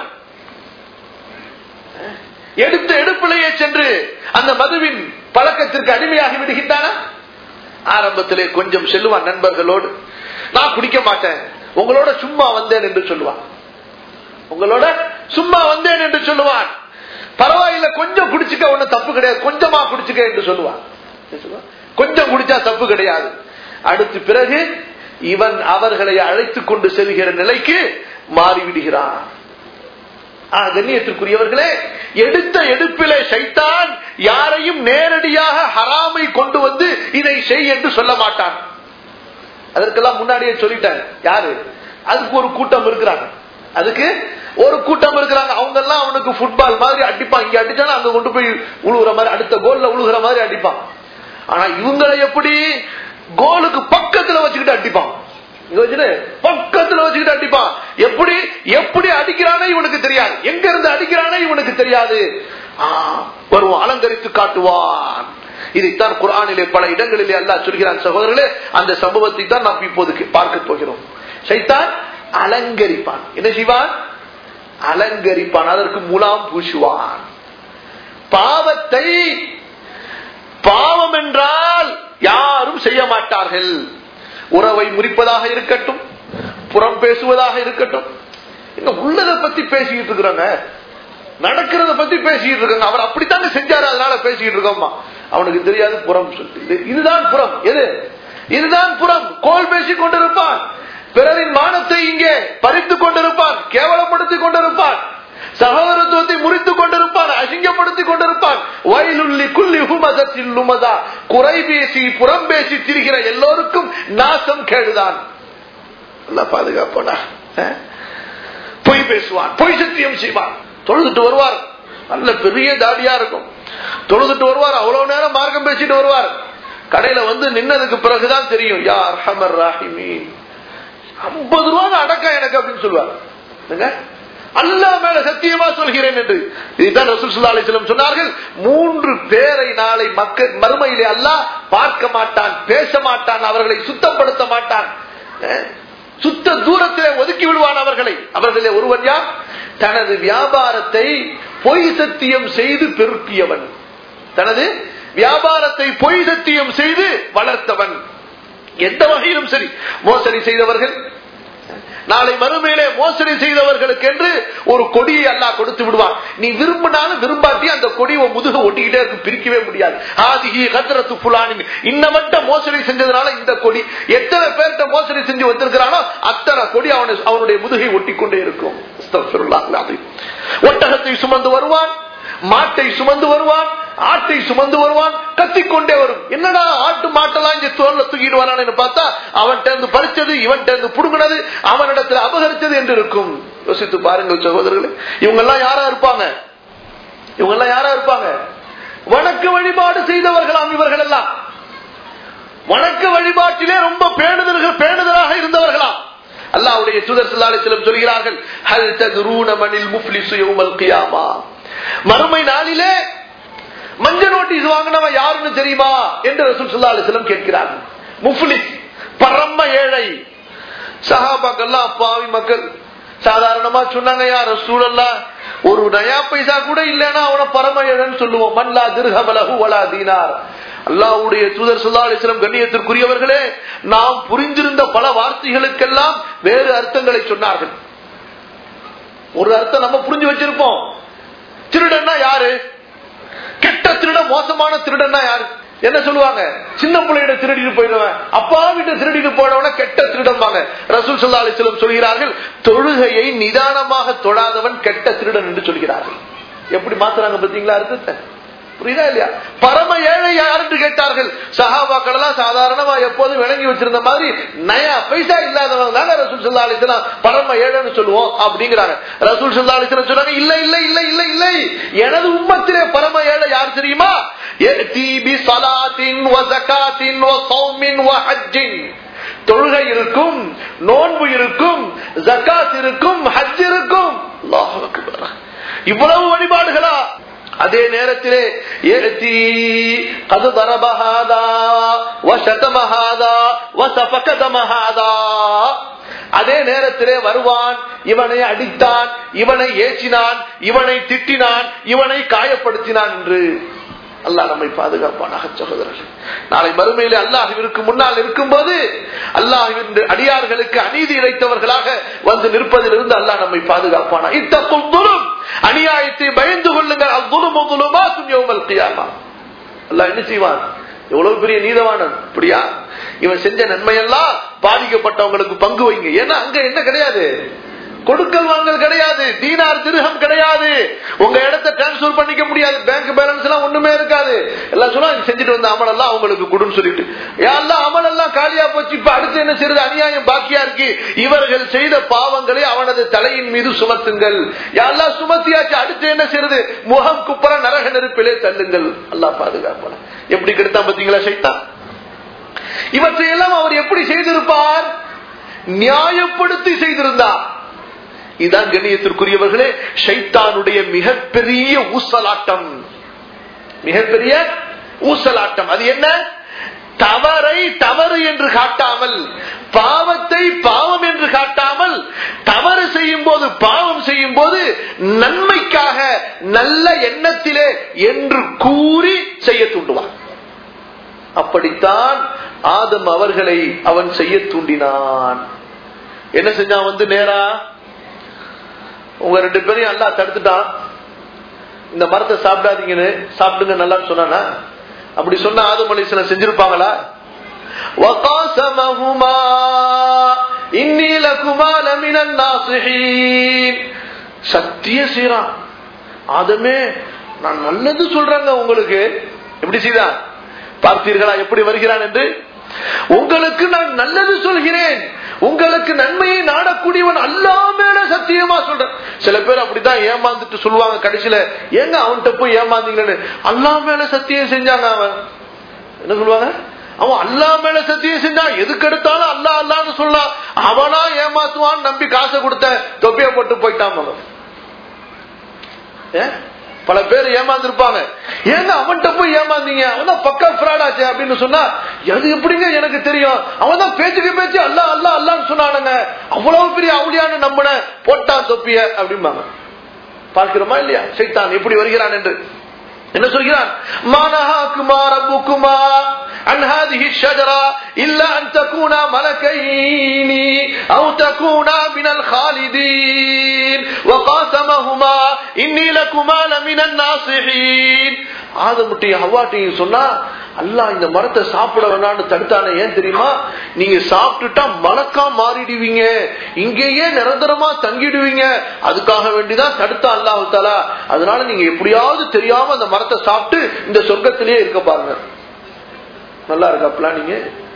எடுத்த எடுப்பிலேயே சென்று அந்த மதுவின் பழக்கத்திற்கு அடிமையாகி விடுகின்றானா ஆரம்பத்திலே கொஞ்சம் செல்லுவான் நண்பர்களோடு நான் குடிக்க மாட்டேன் உங்களோட சும்மா வந்தேன் என்று சொல்லுவான் உங்களோட சும்மா வந்தேன் என்று சொல்லுவான் பரவாயில்ல கொஞ்சம் குடிச்சுக்க ஒண்ணு தப்பு கிடையாது கொஞ்சமா குடிச்சுக்க என்று சொல்லுவான் என்ன சொல்லுவான்? கொஞ்சம் குடிச்சா தப்பு கிடையாது அடுத்து பிறகு இவன் அவர்களை அழைத்துக் கொண்டு செல்கிற நிலைக்கு மாறிவிடுகிறான் ஆ, கண்ணியத்திற்குரியவர்களே எடுத்த எடுப்பிலே சைத்தான் யாரையும் நேரடியாக ஹராமை கொண்டு வந்து இதை செய் என்று சொல்ல மாட்டான் அதற்கெல்லாம் முன்னாடியே சொல்லிட்டாங்க யாரு அதுக்கு ஒரு கூட்டம் இருக்கிறாங்க அதுக்கு ஒரு கூட்டம் இருக்கிறாங்க அவங்க எல்லாம் அவனுக்கு ஃபுட்பால் மாதிரி அடிப்பான் இங்க அடிச்சாலும் அங்க கொண்டு போய் உழுகுற மாதிரி அடுத்த கோல்ல உழுகுற மாதிரி அடிப்பான் ஆனா இவங்களை எப்படி கோலுக்கு பக்கத்துல வச்சுக்கிட்டு அடிப்பான் இங்க வச்சுட்டு பக்கத்துல வச்சுக்கிட்டு அடிப்பான் எப்படி எப்படி அடிக்கிறானே இவனுக்கு தெரியாது எங்க இருந்து அடிக்கிறானே இவனுக்கு தெரியாது ஆ, வருவான் அலங்கரித்து காட்டுவான் இதைத்தான் குரானிலே பல இடங்களிலே அல்லாஹ் சொல்கிறான் சகோதரர்களே அந்த சம்பவத்தை தான் நாம் இப்போது பார்க்க போகிறோம் சைத்தான் அலங்கரிப்பான் என்ன செய்வான் அலங்கரிப்பான் அதற்கு முலாம் பூசுவான் பாவத்தை பாவம் என்றால் யாரும் செய்ய மாட்டார்கள் உறவை முறிப்பதாக இருக்கட்டும் புறம் பேசுவதாக இருக்கட்டும் இன்னும் உள்ளதை பத்தி பேசிக்கிட்டு இருக்கிறாங்க நடக்கிறத பத்தி பேசிக்கிட்டு இருக்காங்க அவர் அப்படித்தானே செஞ்சாரு அதனால பேசிக்கிட்டு இருக்கோமா அவனுக்கு தெரியாது புறம் சொல்லி இது- இதுதான் புறம் எது இதுதான் புறம் கோல் பேசிக் கொண்டிருப்பான் பிறரின் மானத்தை இங்கே பறித்துக் கொண்டிருப்பான் கேவலப்படுத்திக் கொண்டிருப்பான் சகோதரத்துவத்தை முறித்துக் கொண்டிருப்பான் அசிங்கப்படுத்திக் கொண்டிருப்பான் வயலுள்ளி குள்ளி ஹுமதத்தில் லுமதா குறை பேசி புறம் பேசி திரிகிற எல்லோருக்கும் நாசம் கேடுதான் எல்லாம் பாதுகாப்படா பொய் பேசுவான் பொய் சத்தியம் செய்வான் தொழுதுட்டு வருவார் நல்ல பெரிய தாடியா இருக்கும் தொழுதுட்டு வருவார் அவ்வளவு நேரம் மார்க்கம் பேசிட்டு வருவார் கடையில வந்து நின்னதுக்கு பிறகுதான் தெரியும் யார் ஹமர் ராஹிமீன் ஐம்பது ரூபா அடக்கம் எனக்கு அப்படின்னு சொல்லுவார் என்னங்க? அல்லாஹ் மேல சத்தியமா சொல்கிறேன் என்று இதுதான் ரசூல் ஸல்லல்லாஹு அலைஹி வஸல்லம் சொன்னார்கள் மூன்று பேரை நாளை மக்கள் மறுமையிலே அல்லாஹ் பார்க்க மாட்டான் பேச மாட்டான் அவர்களை சுத்தப்படுத்த மாட்டான் அஹ், சுத்த தூரத்திலே ஒதுக்கி விடுவான் அவர்களை அவர்களே ஒருவன் யார் தனது வியாபாரத்தை பொய் சத்தியம் செய்து பெருக்கியவன் தனது வியாபாரத்தை பொய் சத்தியம் செய்து வளர்த்தவன் எந்த வகையிலும் சரி மோசடி செய்தவர்கள் நாளை மறுமையிலே மோசடி செய்தவர்களுக்கு என்று ஒரு கொடியை அல்லாஹ் கொடுத்து விடுவான் நீ விரும்பினாலும் விரும்பாட்டி அந்த கொடி உன் முதுக ஒட்டிக்கிட்டே இருக்கு பிரிக்கவே முடியாது ஆதிகி கத்திரத்து புலானின் இன்னமட்ட மோசடி செஞ்சதுனால இந்த கொடி எத்தனை பேர்கிட்ட மோசடி செஞ்சு வந்திருக்கிறானோ அத்தனை கொடி அவனை அவனுடைய முதுகை ஒட்டி கொண்டே இருக்கும் அஸ்தக்ஃபிருல்லாஹ் அல்-அஸீம். ஒட்டகத்தை சுமந்து வருவான் மாட்டை சுமந்து வருவான் ஆட்டை சுமந்து வருவான் கத்திக்கொண்டே வரும் என்னடா ஆட்டு மாட்டெல்லாம் இங்க தோல்ல தூக்கிட்டு வரான்னு பார்த்தா அவன் இருந்து பறிச்சது இவன் இருந்து புடுங்கினது அவனிடத்தில் அபகரிச்சது என்று இருக்கும் யோசித்து பாருங்கள் சகோதரர்களே இவங்க எல்லாம் யாரா இருப்பாங்க இவங்க எல்லாம் யாரா இருப்பாங்க வணக்க வழிபாடு செய்தவர்களாம் இவர்கள் எல்லாம் வணக்க வழிபாட்டிலே ரொம்ப பேணுதல்கள் பேணுதலாக இருந்தவர்களாம் அல்லாஹ்வுடைய தூதர் ஸல்லல்லாஹு அலைஹி வஸல்லம் சொல்கிறார்கள் ஹல் ததுரூன மனில் முஃப்லிஸு யௌமல் கியாமா மறுமை நாளிலே மஞ்ச நோட்டீஸ் வாங்கினவன் யாருன்னு தெரியுமா என்று ரசூல் ஸல்லல்லாஹு அலைஹி வஸல்லம் கேட்கிறார்கள் முஃப்லிஸ் பரம ஏழை சஹாபாக்கெல்லாம் பாவி மக்கள் சாதாரணமா சொன்னாங்க யார் சூழல்லா ஒரு நயா பைசா கூட இல்லைன்னா அவனை பரம ஏழைன்னு சொல்லுவோம் மல்லா திருகமலகு வலா தீனார் அல்லாவுடைய தூதர் சொல்லா அலிஸ்லம் கண்ணியத்திற்குரியவர்களே நாம் புரிந்திருந்த பல வார்த்தைகளுக்கெல்லாம் வேறு அர்த்தங்களை சொன்னார்கள் ஒரு அர்த்தம் நம்ம புரிஞ்சு வச்சிருப்போம் திருடன்னா யாரு கெட்ட திருடன் மோசமான திருடன்னா யாரு என்ன சொல்லுவாங்க சின்ன பிள்ளையிட திருடிட்டு போயிடுவேன் அப்பா வீட்டு திருடிட்டு போனவன கெட்ட திருடன்பாங்க ரசூல் சல்லா அலிஸ்லம் சொல்கிறார்கள் தொழுகையை நிதானமாக தொழாதவன் கெட்ட திருடன் என்று சொல்கிறார்கள் எப்படி மாத்துறாங்க பாத்தீங்களா அர்த்தத்தை புரியுதா இல்லையா பரம ஏழை யார் என்று கேட்டார்கள் சஹாபாக்கள் எல்லாம் சாதாரணமா எப்போதும் விளங்கி வச்சிருந்த மாதிரி நயா பைசா இல்லாதவங்க தாங்க ரசூல் சல்லா அலிஸ்லாம் பரம ஏழைன்னு சொல்லுவோம் அப்படிங்கிறாங்க ரசூல் சல்லா அலிஸ்லாம் சொன்னாங்க இல்ல இல்ல இல்ல இல்ல இல்லை எனது உம்மத்திலே பரம ஏழை யார் தெரியுமா தொழுகை இருக்கும் நோன்பு இருக்கும் ஜக்காத் இருக்கும் ஹஜ் இருக்கும் இவ்வளவு வழிபாடுகளா அதே நேரத்திலே ஏத்தி அது தரபஹாதா வசதமஹாதா வசபகதமஹாதா அதே நேரத்திலே வருவான் இவனை அடித்தான் இவனை ஏற்றினான் இவனை திட்டினான் இவனை காயப்படுத்தினான் என்று அல்லாஹ் நம்மை பாதுகாப்பானாக சகோதரர்கள் நாளை மறுமையிலே அல்லாஹிற்கு முன்னால் இருக்கும்போது அல்லாஹின் அடியார்களுக்கு அநீதி இழைத்தவர்களாக வந்து நிற்பதிலிருந்து அல்லாஹ் நம்மை பாதுகாப்பானா இத்தக்கும் துரும் அநியாயத்தை பயந்து கொள்ளுங்கள் அவ்வுருமுதுலுமா துன்யோமல் கியாமா அல்லாஹ் என்ன செய்வான் எவ்வளவு பெரிய நீதவானன் அப்படியா இவன் செஞ்ச நன்மையெல்லாம் பாதிக்கப்பட்டவங்களுக்கு பங்கு வைங்க ஏன்னா அங்க என்ன கிடையாது கொடுக்கல் வாங்கல் கிடையாது தீனார் திருகம் கிடையாது உங்க இடத்தை டிரான்ஸ்பர் பண்ணிக்க முடியாது பேங்க் பேலன்ஸ் எல்லாம் ஒண்ணுமே இருக்காது எல்லாம் சொன்னா செஞ்சுட்டு வந்த அமல் எல்லாம் அவங்களுக்கு கொடுன்னு சொல்லிட்டு எல்லாம் அமல் எல்லாம் காலியா போச்சு இப்ப அடுத்து என்ன செய்யறது அநியாயம் பாக்கியா இருக்கு இவர்கள் செய்த பாவங்களை அவனது தலையின் மீது சுமத்துங்கள் எல்லாம் சுமத்தியாச்சு அடுத்து என்ன செய்யறது முகம் குப்பர நரக நெருப்பிலே தள்ளுங்கள் எல்லாம் பாதுகாப்பான எப்படி கெடுத்தான் பாத்தீங்களா சைத்தான் இவற்றையெல்லாம் அவர் எப்படி செய்திருப்பார் நியாயப்படுத்தி செய்திருந்தார் இதுதான் கண்ணியத்திற்குரியவர்களே ஷைத்தானுடைய மிகப்பெரிய ஊசலாட்டம் மிகப்பெரிய ஊசலாட்டம் அது என்ன தவறை தவறு என்று காட்டாமல் பாவத்தை பாவம் என்று காட்டாமல் தவறு செய்யும் போது பாவம் செய்யும் போது நன்மைக்காக நல்ல எண்ணத்திலே என்று கூறி செய்ய தூண்டுவான் அப்படித்தான் ஆதம் அவர்களை அவன் செய்ய தூண்டினான் என்ன செஞ்சான் வந்து நேரா உங்க ரெண்டு பேரையும் அல்லா தடுத்துட்டான் இந்த மரத்தை சாப்பிடாதீங்கன்னு சாப்பிடுங்க நல்லான்னு சொன்னானா அப்படி சொன்ன ஆதம் அலிஸ்ல செஞ்சிருப்பாங்களா وقاسمهما إني لكما لمن الناصحين சத்திய செய்யறான் ஆதமே நான் நல்லது சொல்றேங்க உங்களுக்கு எப்படி செய்தான் பார்த்தீர்களா எப்படி வருகிறான் என்று உங்களுக்கு நான் நல்லது சொல்கிறேன் உங்களுக்கு நன்மையை நாடக்கூடியவன் அல்லா மேல சத்தியமா சொல்றேன் சில பேர் அப்படித்தான் ஏமாந்துட்டு சொல்லுவாங்க கடைசியில ஏங்க அவன்கிட்ட போய் ஏமாந்தீங்கன்னு அல்லா மேல சத்தியம் செஞ்சாங்க அவன் என்ன சொல்லுவாங்க அவன் அல்லா மேல சத்தியம் செஞ்சான் எதுக்கு எடுத்தாலும் அல்லா அல்லான்னு சொல்லலாம் அவனா ஏமாத்துவான்னு நம்பி காசை கொடுத்த தொப்பிய போட்டு போயிட்டான் அவன் பல பேர் ஏமாந்துருப்பாங்க ஏங்க அவன்கிட்ட போய் ஏமாந்தீங்க அவன் தான் பக்கா ஃப்ராட் ஆச்சு அப்படின்னு சொன்னா அது எப்படிங்க எனக்கு தெரியும் அவன் தான் பேச்சுக்கு பேச்சு அல்ல அல்ல அல்லான்னு சொன்னானுங்க அவ்வளவு பெரிய அவளியான்னு நம்பின போட்டான் தொப்பிய அப்படிம்பாங்க பார்க்கிறோமா இல்லையா சைத்தான் எப்படி வருகிறான் என்று என்ன சொல்கிறான் மானஹாக்குமா ரப்புக்குமா عن هذه الشجرة إلا أن تكونا ملكين أو تكونا من الخالدين وقاسمهما إني لكما لمن الناصحين ஆதமுட்டையும் ஹவாட்டையும் சொன்னா அல்லாஹ் இந்த மரத்தை சாப்பிட வேணான்னு தடுத்தானே ஏன் தெரியுமா நீங்க சாப்பிட்டுட்டா மலக்கா மாறிடுவீங்க இங்கேயே நிரந்தரமா தங்கிடுவீங்க அதுக்காக வேண்டிதான் தடுத்தா அல்லாஹு தாலா அதனால நீங்க எப்படியாவது தெரியாம அந்த மரத்தை சாப்பிட்டு இந்த சொர்க்கத்திலேயே இருக்க பாருங்க நல்லா இருக்கா பிளானிங்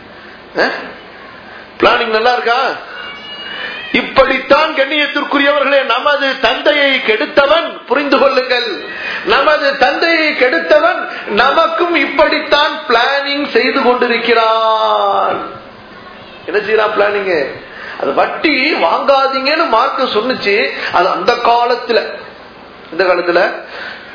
பிளானிங் நல்லா இருக்கா இப்படித்தான் கண்ணியத்திற்குரியவர்களே நமது தந்தையை கெடுத்தவன் புரிந்து கொள்ளுங்கள் நமது தந்தையை கெடுத்தவன் நமக்கும் இப்படித்தான் பிளானிங் செய்து கொண்டிருக்கிறான் என்ன செய்யறான் பிளானிங் அது வட்டி வாங்காதீங்கன்னு மார்க்க சொன்னுச்சு அது அந்த காலத்துல இந்த காலத்துல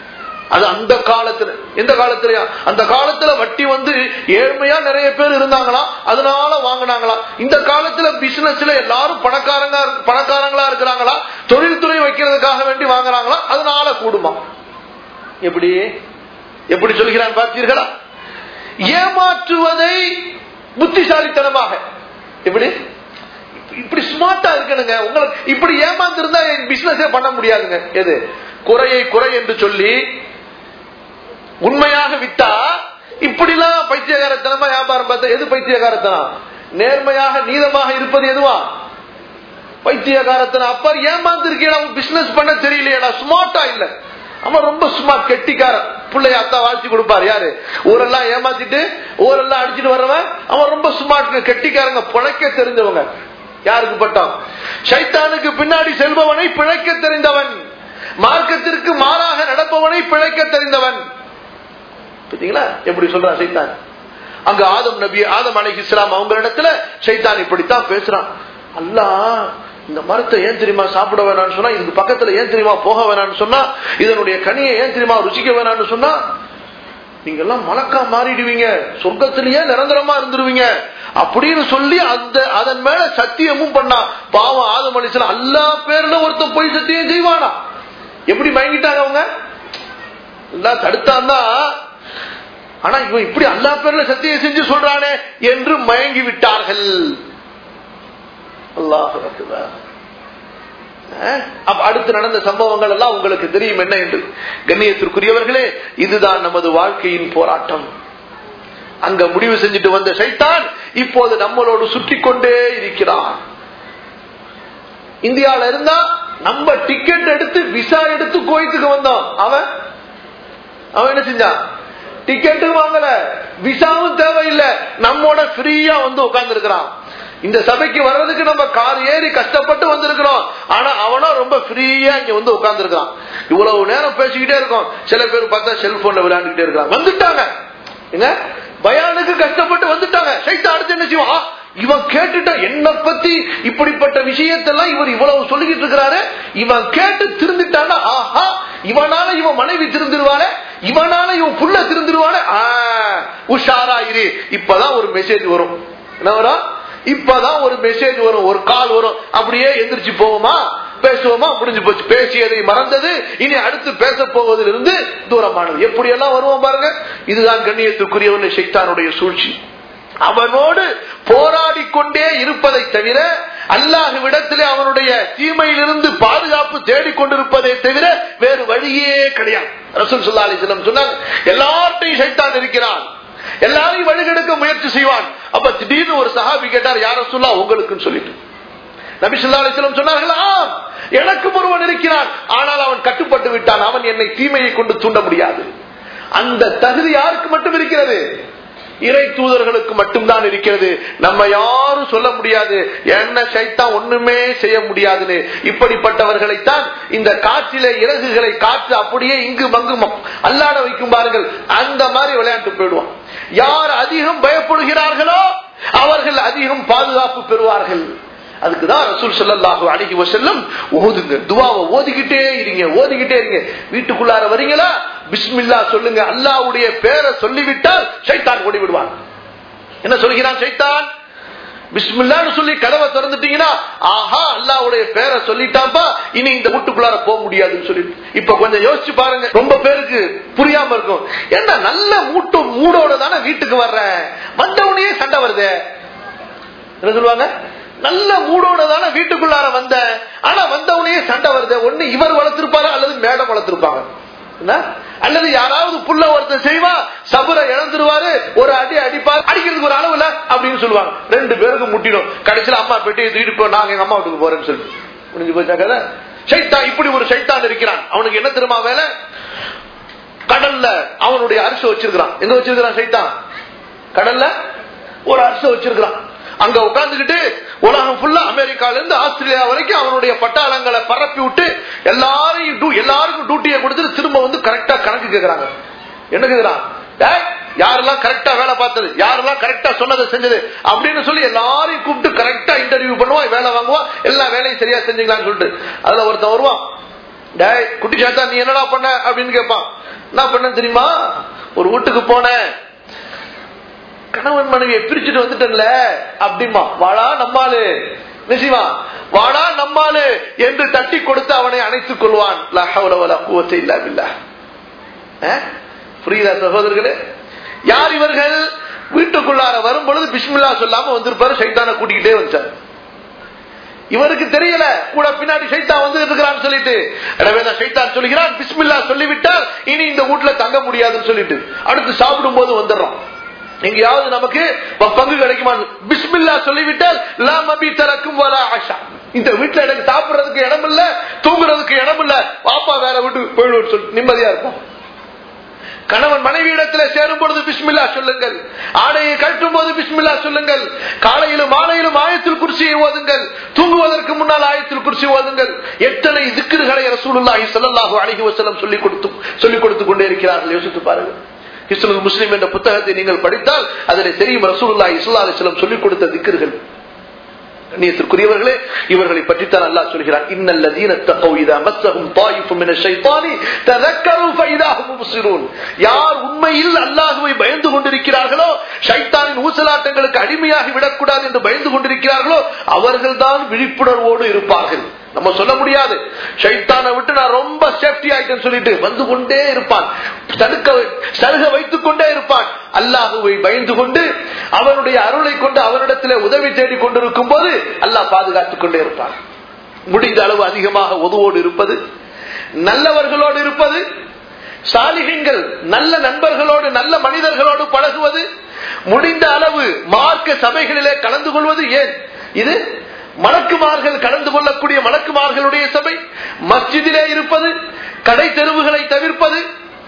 அது அந்த காலத்துல எந்த காலத்துலயா அந்த காலத்துல வட்டி வந்து ஏழ்மையா நிறைய பேர் இருந்தாங்களாம் அதனால வாங்கினாங்களாம் இந்த காலத்துல பிசினஸ்ல எல்லாரும் பணக்காரங்க பணக்காரங்களா இருக்கிறாங்களா தொழில்துறை வைக்கிறதுக்காக வேண்டி வாங்குறாங்களா அதனால கூடுமா எப்படி எப்படி சொல்கிறான் பார்த்தீர்களா ஏமாற்றுவதை புத்திசாலித்தனமாக எப்படி இப்படி ஸ்மார்ட்டா இருக்கணுங்க உங்களுக்கு இப்படி ஏமாந்திருந்தா பிசினஸே பண்ண முடியாதுங்க எது குறையை குறை என்று சொல்லி உண்மையாக விட்டா இப்படிலாம் பைத்தியகாரத்தனமா வியாபாரம் பார்த்தா எது பைத்தியகாரத்தனம் நேர்மையாக நீதமாக இருப்பது எதுவா பைத்தியகாரத்தனம் அப்ப ஏமாந்து இருக்கேடா பிசினஸ் பண்ண தெரியலையடா ஸ்மார்ட்டா இல்ல அவன் ரொம்ப ஸ்மார்ட் கெட்டிக்காரன் பிள்ளைய அத்தா வாழ்த்தி கொடுப்பாரு யாரு ஊரெல்லாம் ஏமாத்திட்டு ஊரெல்லாம் அடிச்சுட்டு வர்றவன் அவன் ரொம்ப ஸ்மார்ட் கெட்டிக்காரங்க பிழைக்க தெரிஞ்சவங்க யாருக்கு பட்டான் சைத்தானுக்கு பின்னாடி செல்பவனை பிழைக்க தெரிந்தவன் மார்க்கத்திற்கு மாறாக நடப்பவனை பிழைக்க தெரிந்தவன் பார்த்தீங்களா எப்படி சொல்றான் சைத்தான் அங்க ஆதம் நபி ஆதம் அலை இஸ்லாம் அவங்க இடத்துல சைத்தான் இப்படித்தான் பேசுறான் அல்லா இந்த மரத்தை ஏன் தெரியுமா சாப்பிட வேணாம்னு சொன்னா இதுக்கு பக்கத்துல ஏன் தெரியுமா போக வேணாம்னு சொன்னா இதனுடைய கனியை ஏன் தெரியுமா ருசிக்க வேணாம்னு சொன்னா நீங்க எல்லாம் மலக்கா மாறிடுவீங்க சொர்க்கத்திலேயே நிரந்தரமா இருந்துருவீங்க அப்படின்னு சொல்லி அந்த அதன் மேல சத்தியமும் பண்ணா பாவம் ஆதம் அலிசலாம் எல்லா பேர்ல ஒருத்தன் போய் சத்தியம் செய்வானா எப்படி மயங்கிட்டாங்க அவங்க எல்லாம் தடுத்தான்னா ஆனா இவன் இப்படி அல்லா பேர்ல சத்தியம் செஞ்சு சொல்றானே என்று மயங்கி விட்டார்கள் அல்லாஹ் அடுத்து நடந்த சம்பவங்கள் எல்லாம் உங்களுக்கு தெரியும் என்ன என்று கண்ணியத்திற்குரியவர்களே இதுதான் நமது வாழ்க்கையின் போராட்டம் அங்க முடிவு செஞ்சுட்டு வந்த சைத்தான் இப்போது நம்மளோடு சுற்றி கொண்டே இருக்கிறான் இந்தியால இருந்தா நம்ம டிக்கெட் எடுத்து விசா எடுத்து கோயத்துக்கு வந்தோம் அவன் அவன் என்ன செஞ்சான் டிக்கெட்டும் வாங்கல விசாவும் தேவையில்லை நம்மோட ஃப்ரீயா வந்து உட்கார்ந்து இருக்கிறான் இந்த சபைக்கு வர்றதுக்கு நம்ம கார் ஏறி கஷ்டப்பட்டு வந்திருக்கிறோம் ஆனா அவனா ரொம்ப ஃப்ரீயா இங்க வந்து உட்கார்ந்து இருக்கான் இவ்வளவு நேரம் பேசிக்கிட்டே இருக்கோம் சில பேர் பார்த்தா செல்போன்ல விளையாண்டுகிட்டே இருக்கான் வந்துட்டாங்க என்ன பயானுக்கு கஷ்டப்பட்டு வந்துட்டாங்க சைத்தா அடுத்து என்ன செய்வான் இவன் கேட்டுட்டா என்ன பத்தி இப்படிப்பட்ட விஷயத்தெல்லாம் இவர் இவ்வளவு சொல்லிக்கிட்டு இருக்கிறாரு இவன் கேட்டு திருந்துட்டான்னா ஆஹா இவனால இவன் மனைவி திருந்துருவானே இவனால இவன் புள்ள திருந்துருவானே உஷாரா இரு இப்பதான் ஒரு மெசேஜ் வரும் என்ன வரும் இப்பதான் ஒரு மெசேஜ் வரும் ஒரு கால் வரும் அப்படியே எந்திரிச்சு போவோமா பேசுவோமா முடிஞ்சு போச்சு பேசியதை மறந்தது இனி அடுத்து பேச போவதிலிருந்து தூரமானது எப்படி எல்லாம் வருவோம் பாருங்க இதுதான் கண்ணியத்துக்குரியவன் சைத்தானுடைய சூழ்ச்சி அவனோடு போராடி கொண்டே இருப்பதை தவிர அல்லாஹுவிடத்திலே அவனுடைய தீமையிலிருந்து பாதுகாப்பு தேடிக்கொண்டிருப்பதை தவிர வேறு வழியே கிடையாது ரசூல் சுல்லா அலிஸ்லம் சொன்னாங்க எல்லார்ட்டையும் சைத்தான் இருக்கிறான் எல்லாரையும் வழிகெடுக்க முயற்சி செய்வான் அப்ப திடீர்னு ஒரு சஹாபி கேட்டார் யார சொல்லா உங்களுக்குன்னு சொல்லிட்டு நபி சொல்லா அலிஸ்லம் சொன்னார்களா எனக்கு ஒருவன் இருக்கிறான் ஆனால் அவன் கட்டுப்பட்டு விட்டான் அவன் என்னை தீமையை கொண்டு தூண்ட முடியாது அந்த தகுதி யாருக்கு மட்டும் இருக்கிறது இறை தூதர்களுக்கு மட்டும்தான் இருக்கிறது நம்ம யாரும் சொல்ல முடியாது என்ன சைத்தான் ஒண்ணுமே செய்ய முடியாதுன்னு இப்படிப்பட்டவர்களைத்தான் இந்த காற்றிலே இறகுகளை காற்று அப்படியே இங்கு மங்கு அல்லாட வைக்கும் பாருங்கள் அந்த மாதிரி விளையாட்டு போயிடுவான் யார் அதிகம் பயப்படுகிறார்களோ அவர்கள் அதிகம் பாதுகாப்பு பெறுவார்கள் அதுக்குதான் ரசூல் சல்லாஹு அழகி வசல்லம் ஓதுங்க துவாவை ஓதிக்கிட்டே இருங்க ஓதிக்கிட்டே இருங்க வீட்டுக்குள்ளார வரீங்களா பிஸ்மில்லா சொல்லுங்க அல்லாவுடைய பேரை சொல்லிவிட்டால் சைத்தான் ஓடி விடுவான் என்ன சொல்கிறான் சைத்தான் பிஸ்மில்லான்னு சொல்லி கதவை திறந்துட்டீங்கன்னா ஆஹா அல்லாவுடைய பேரை சொல்லிட்டாப்பா இனி இந்த வீட்டுக்குள்ளார போக முடியாதுன்னு சொல்லிட்டு இப்ப கொஞ்சம் யோசிச்சு பாருங்க ரொம்ப பேருக்கு புரியாம இருக்கும் என்ன நல்ல மூட்டு மூடோட தானே வீட்டுக்கு வர்றேன் வந்தவனையே சண்டை வருது என்ன சொல்லுவாங்க நல்ல மூடோட தானே வீட்டுக்குள்ளார வந்த ஆனா வந்தவனையே சண்டை வருது ஒண்ணு இவர் வளர்த்திருப்பாரு அல்லது மேடம் வளர்த்திருப்பாங்க அல்லது யாராவது புள்ள ஒருத்தர் செய்வா சபரை இழந்துருவாரு ஒரு அடி அடிப்பார் அடிக்கிறதுக்கு ஒரு அளவு இல்ல அப்படின்னு சொல்லுவாங்க ரெண்டு பேருக்கு முட்டிடும் கடைசியில அம்மா பெட்டியை தூக்கிட்டு போ நாங்க எங்க அம்மா வீட்டுக்கு போறேன்னு சொல்லி முடிஞ்சு போச்சா கதை சைத்தான் இப்படி ஒரு சைத்தான் இருக்கிறான் அவனுக்கு என்ன தெரியுமா வேலை கடல்ல அவனுடைய அரிசி வச்சிருக்கிறான் எங்க வச்சிருக்கிறான் சைத்தான் கடல்ல ஒரு அரிசி வச்சிருக்கிறான் அங்க உட்கார்ந்துகிட்டு உலகம் ஃபுல்லா அமெரிக்கால இருந்து ஆஸ்திரேலியா வரைக்கும் அவனுடைய பட்டாளங்களை பரப்பி விட்டு எல்லாரையும் எல்லாருக்கும் டியூட்டியை கொடுத்துட்டு திரும்ப வந்து கரெக்டா கணக்கு கேக்குறாங்க என்ன கேக்குறான் யாரெல்லாம் கரெக்டா வேலை பார்த்தது யாரெல்லாம் கரெக்டா சொன்னதை செஞ்சது அப்படின்னு சொல்லி எல்லாரையும் கூப்பிட்டு கரெக்டா இன்டர்வியூ பண்ணுவான் வேலை வாங்குவான் எல்லா வேலையும் சரியா செஞ்சீங்களான்னு சொல்லிட்டு அதுல ஒருத்தன் வருவான் டேய் குட்டி சாத்தா நீ என்னடா பண்ண அப்படின்னு கேட்பான் என்ன பண்ண தெரியுமா ஒரு வீட்டுக்கு போனேன் கணவன் மனைவியை பிரிச்சுட்டு வந்துட்டேன்ல அப்படிமா வாடா நம்மாலு நிசிவா வாடா நம்மாலு என்று தட்டி கொடுத்து அவனை அணைத்துக் கொள்வான் லா ஹவ்ல வலா குவத்த இல்லா பில்லா. அஹ்? புரியுதா சகோதரர்களே யார் இவர்கள் வீட்டுக்குள்ளார வரும் பொழுது பிஸ்மில்லா சொல்லாம வந்திருப்பாரு சைத்தான கூட்டிக்கிட்டே வந்தார் இவருக்கு தெரியல கூட பின்னாடி சைத்தான் வந்து இருக்கிறான்னு சொல்லிட்டு எனவே தான் சைத்தான் சொல்லுகிறான் பிஸ்மில்லா சொல்லிவிட்டால் இனி இந்த வீட்டுல தங்க முடியாதுன்னு சொல்லிட்டு அடுத்து சாப்பிடும் போது வந்துடுறோம் எங்கேயாவது நமக்கு ப- பங்கு கிடைக்குமா பிஸ்மில்லா சொல்லிவிட்டால் லா மபி தரக்கும் வலா ஆஷா இந்த வீட்டுல எனக்கு சாப்பிடுறதுக்கு இடம் இல்ல தூங்குறதுக்கு இடம் இல்ல பாப்பா வேற வீட்டுக்கு போயிடுவோம் சொல்லி நிம்மதியா இருப்போம் கணவன் மனைவி இடத்துல சேரும் பொழுது பிஸ்மில்லா சொல்லுங்கள் ஆடையை கட்டும் போது பிஸ்மில்லா சொல்லுங்கள் காலையிலும் மாலையிலும் ஆயத்தில் குர்சியை ஓதுங்கள் தூங்குவதற்கு முன்னால் ஆயத்தில் குர்சி ஓதுங்கள் எத்தனை திக்குகளை ரசூலுல்லாஹி ஸல்லல்லாஹு அலைஹி வஸல்லம் சொல்லிக் கொடுத்து சொல்லிக் கொடுத்து கொண்டே இருக்கிறார்கள் யோசித்து பாருங்கள் கிறிஸ்துவ முஸ்லிம் என்ற புத்தகத்தை நீங்கள் படித்தால் அதில் தெரியும் ரசூலுல்லாஹி ஸல்லல்லாஹு அலைஹி வஸல்லம் சொல்லிக் கொடுத்த திக்குகள் கண்ணியத்திற்குரியவர்களே இவர்களை பற்றித்தான் அல்லாஹ் சொல்கிறான் இன்னல்லதீன தகவ் இதா மஸ்ஸஹும் தாயிஃபும் மினஷ் ஷைத்தானி ததக்கரு ஃபைதா ஹும் முப்சிரூன் யார் உண்மையில் அல்லாஹ்வை பயந்து கொண்டிருக்கிறார்களோ ஷைத்தானின் ஊசலாட்டங்களுக்கு அடிமையாகி விடக்கூடாது என்று பயந்து கொண்டிருக்கிறார்களோ அவர்கள்தான் விழிப்புணர்வோடு இருப்பார்கள் நம்ம சொல்ல முடியாது ஷைத்தானை விட்டு நான் ரொம்ப சேஃப்டி ஆயிட்டேன்னு சொல்லிட்டு வந்து கொண்டே இருப்பான் தடுக்க சருக வைத்துக் கொண்டே இருப்பான் அல்லாஹுவை பயந்து கொண்டு அவனுடைய அருளை கொண்டு அவனிடத்தில் உதவி தேடிக் கொண்டிருக்கும் போது அல்லாஹ் பாதுகாத்துக் கொண்டே இருப்பான் முடிந்த அளவு அதிகமாக உதவோடு இருப்பது நல்லவர்களோடு இருப்பது சாலிகங்கள் நல்ல நண்பர்களோடு நல்ல மனிதர்களோடு பழகுவது முடிந்த அளவு மார்க்க சபைகளிலே கலந்து கொள்வது ஏன் இது மலக்குமார்கள் கலந்து கொள்ளக்கூடிய மலக்குமார்களுடைய சபை மஸ்ஜிதிலே இருப்பது கடை தெருவுகளை தவிர்ப்பது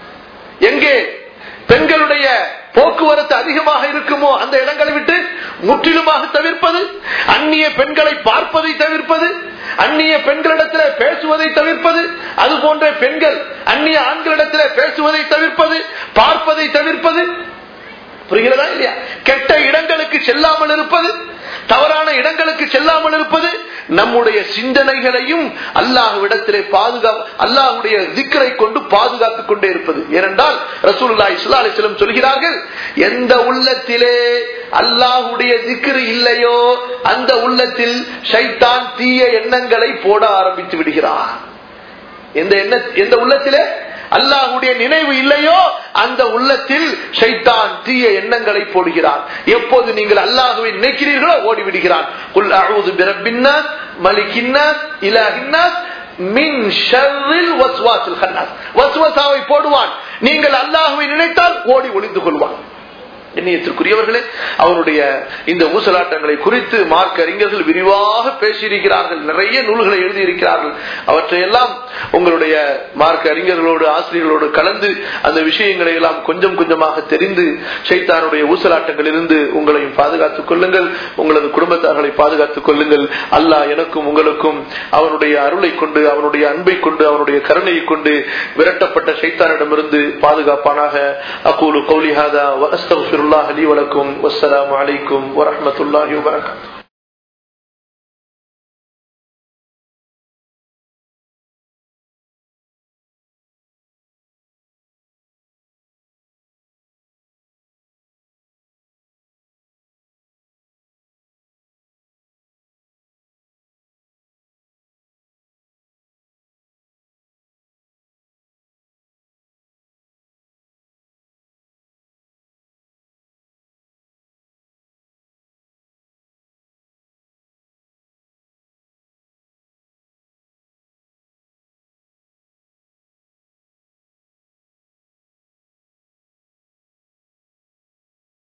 எங்கே பெண்களுடைய போக்குவரத்து அதிகமாக இருக்குமோ அந்த இடங்களை விட்டு முற்றிலுமாக தவிர்ப்பது அந்நிய பெண்களை பார்ப்பதை தவிர்ப்பது அந்நிய பெண்களிடத்தில் பேசுவதை தவிர்ப்பது அது போன்ற பெண்கள் அந்நிய ஆண்களிடத்தில் பேசுவதை தவிர்ப்பது பார்ப்பதை தவிர்ப்பது புரிகிறதா இல்லையா கெட்ட இடங்களுக்கு செல்லாமல் இருப்பது தவறான இடங்களுக்கு செல்லாமல் இருப்பது நம்முடைய சிந்தனைகளையும் அல்லாஹ்விடத்திலே பாதுகா அல்லாஹுடைய திக்கரை கொண்டு பாதுகாத்துக் கொண்டே இருப்பது ஏனென்றால் ரசூலுல்லா இஸ்லா அலிஸ்லம் சொல்கிறார்கள் எந்த உள்ளத்திலே அல்லாஹுடைய திக்ரு இல்லையோ அந்த உள்ளத்தில் ஷைத்தான் தீய எண்ணங்களை போட ஆரம்பித்து விடுகிறான் எந்த எண்ண எந்த உள்ளத்திலே அல்லாஹுடைய நினைவு இல்லையோ அந்த உள்ளத்தில் ஷைத்தான் தீய எண்ணங்களை போடுகிறான் எப்போது நீங்கள் அல்லாஹுவை நினைக்கிறீர்களோ ஓடி விடுகிறான் குல் அஊது பிரப்பின்னாஸ் மலிக்கின்னாஸ் இலாஹின்னாஸ் மின் ஷர்ரில் வஸ்வாசில் கன்னாஸ் வஸ்வசாவை போடுவான் நீங்கள் அல்லாஹுவை நினைத்தால் ஓடி ஒளிந்து கொள்வான் எண்ணியத்திற்குரியவர்களே அவருடைய இந்த ஊசலாட்டங்களை குறித்து மார்க்க அறிஞர்கள் விரிவாக பேசியிருக்கிறார்கள் நிறைய நூல்களை எழுதியிருக்கிறார்கள் அவற்றையெல்லாம் உங்களுடைய மார்க்க அறிஞர்களோடு ஆசிரியர்களோடு கலந்து அந்த விஷயங்களை எல்லாம் கொஞ்சம் கொஞ்சமாக தெரிந்து சைத்தானுடைய ஊசலாட்டங்களில் இருந்து உங்களையும் பாதுகாத்துக் கொள்ளுங்கள் உங்களது குடும்பத்தார்களை பாதுகாத்துக் கொள்ளுங்கள் அல்லாஹ் எனக்கும் உங்களுக்கும் அவனுடைய அருளை கொண்டு அவனுடைய அன்பை கொண்டு அவனுடைய கருணையை கொண்டு விரட்டப்பட்ட சைத்தானிடமிருந்து பாதுகாப்பானாக அகூலு கௌலி ஹாதா வ அஸ்தக்ஃபிருல்லாஹ் லி வலக்கும் வஸ்ஸலாமு அலைக்கும் வரஹ்மத்துல்லாஹி வபரகாத்துஹு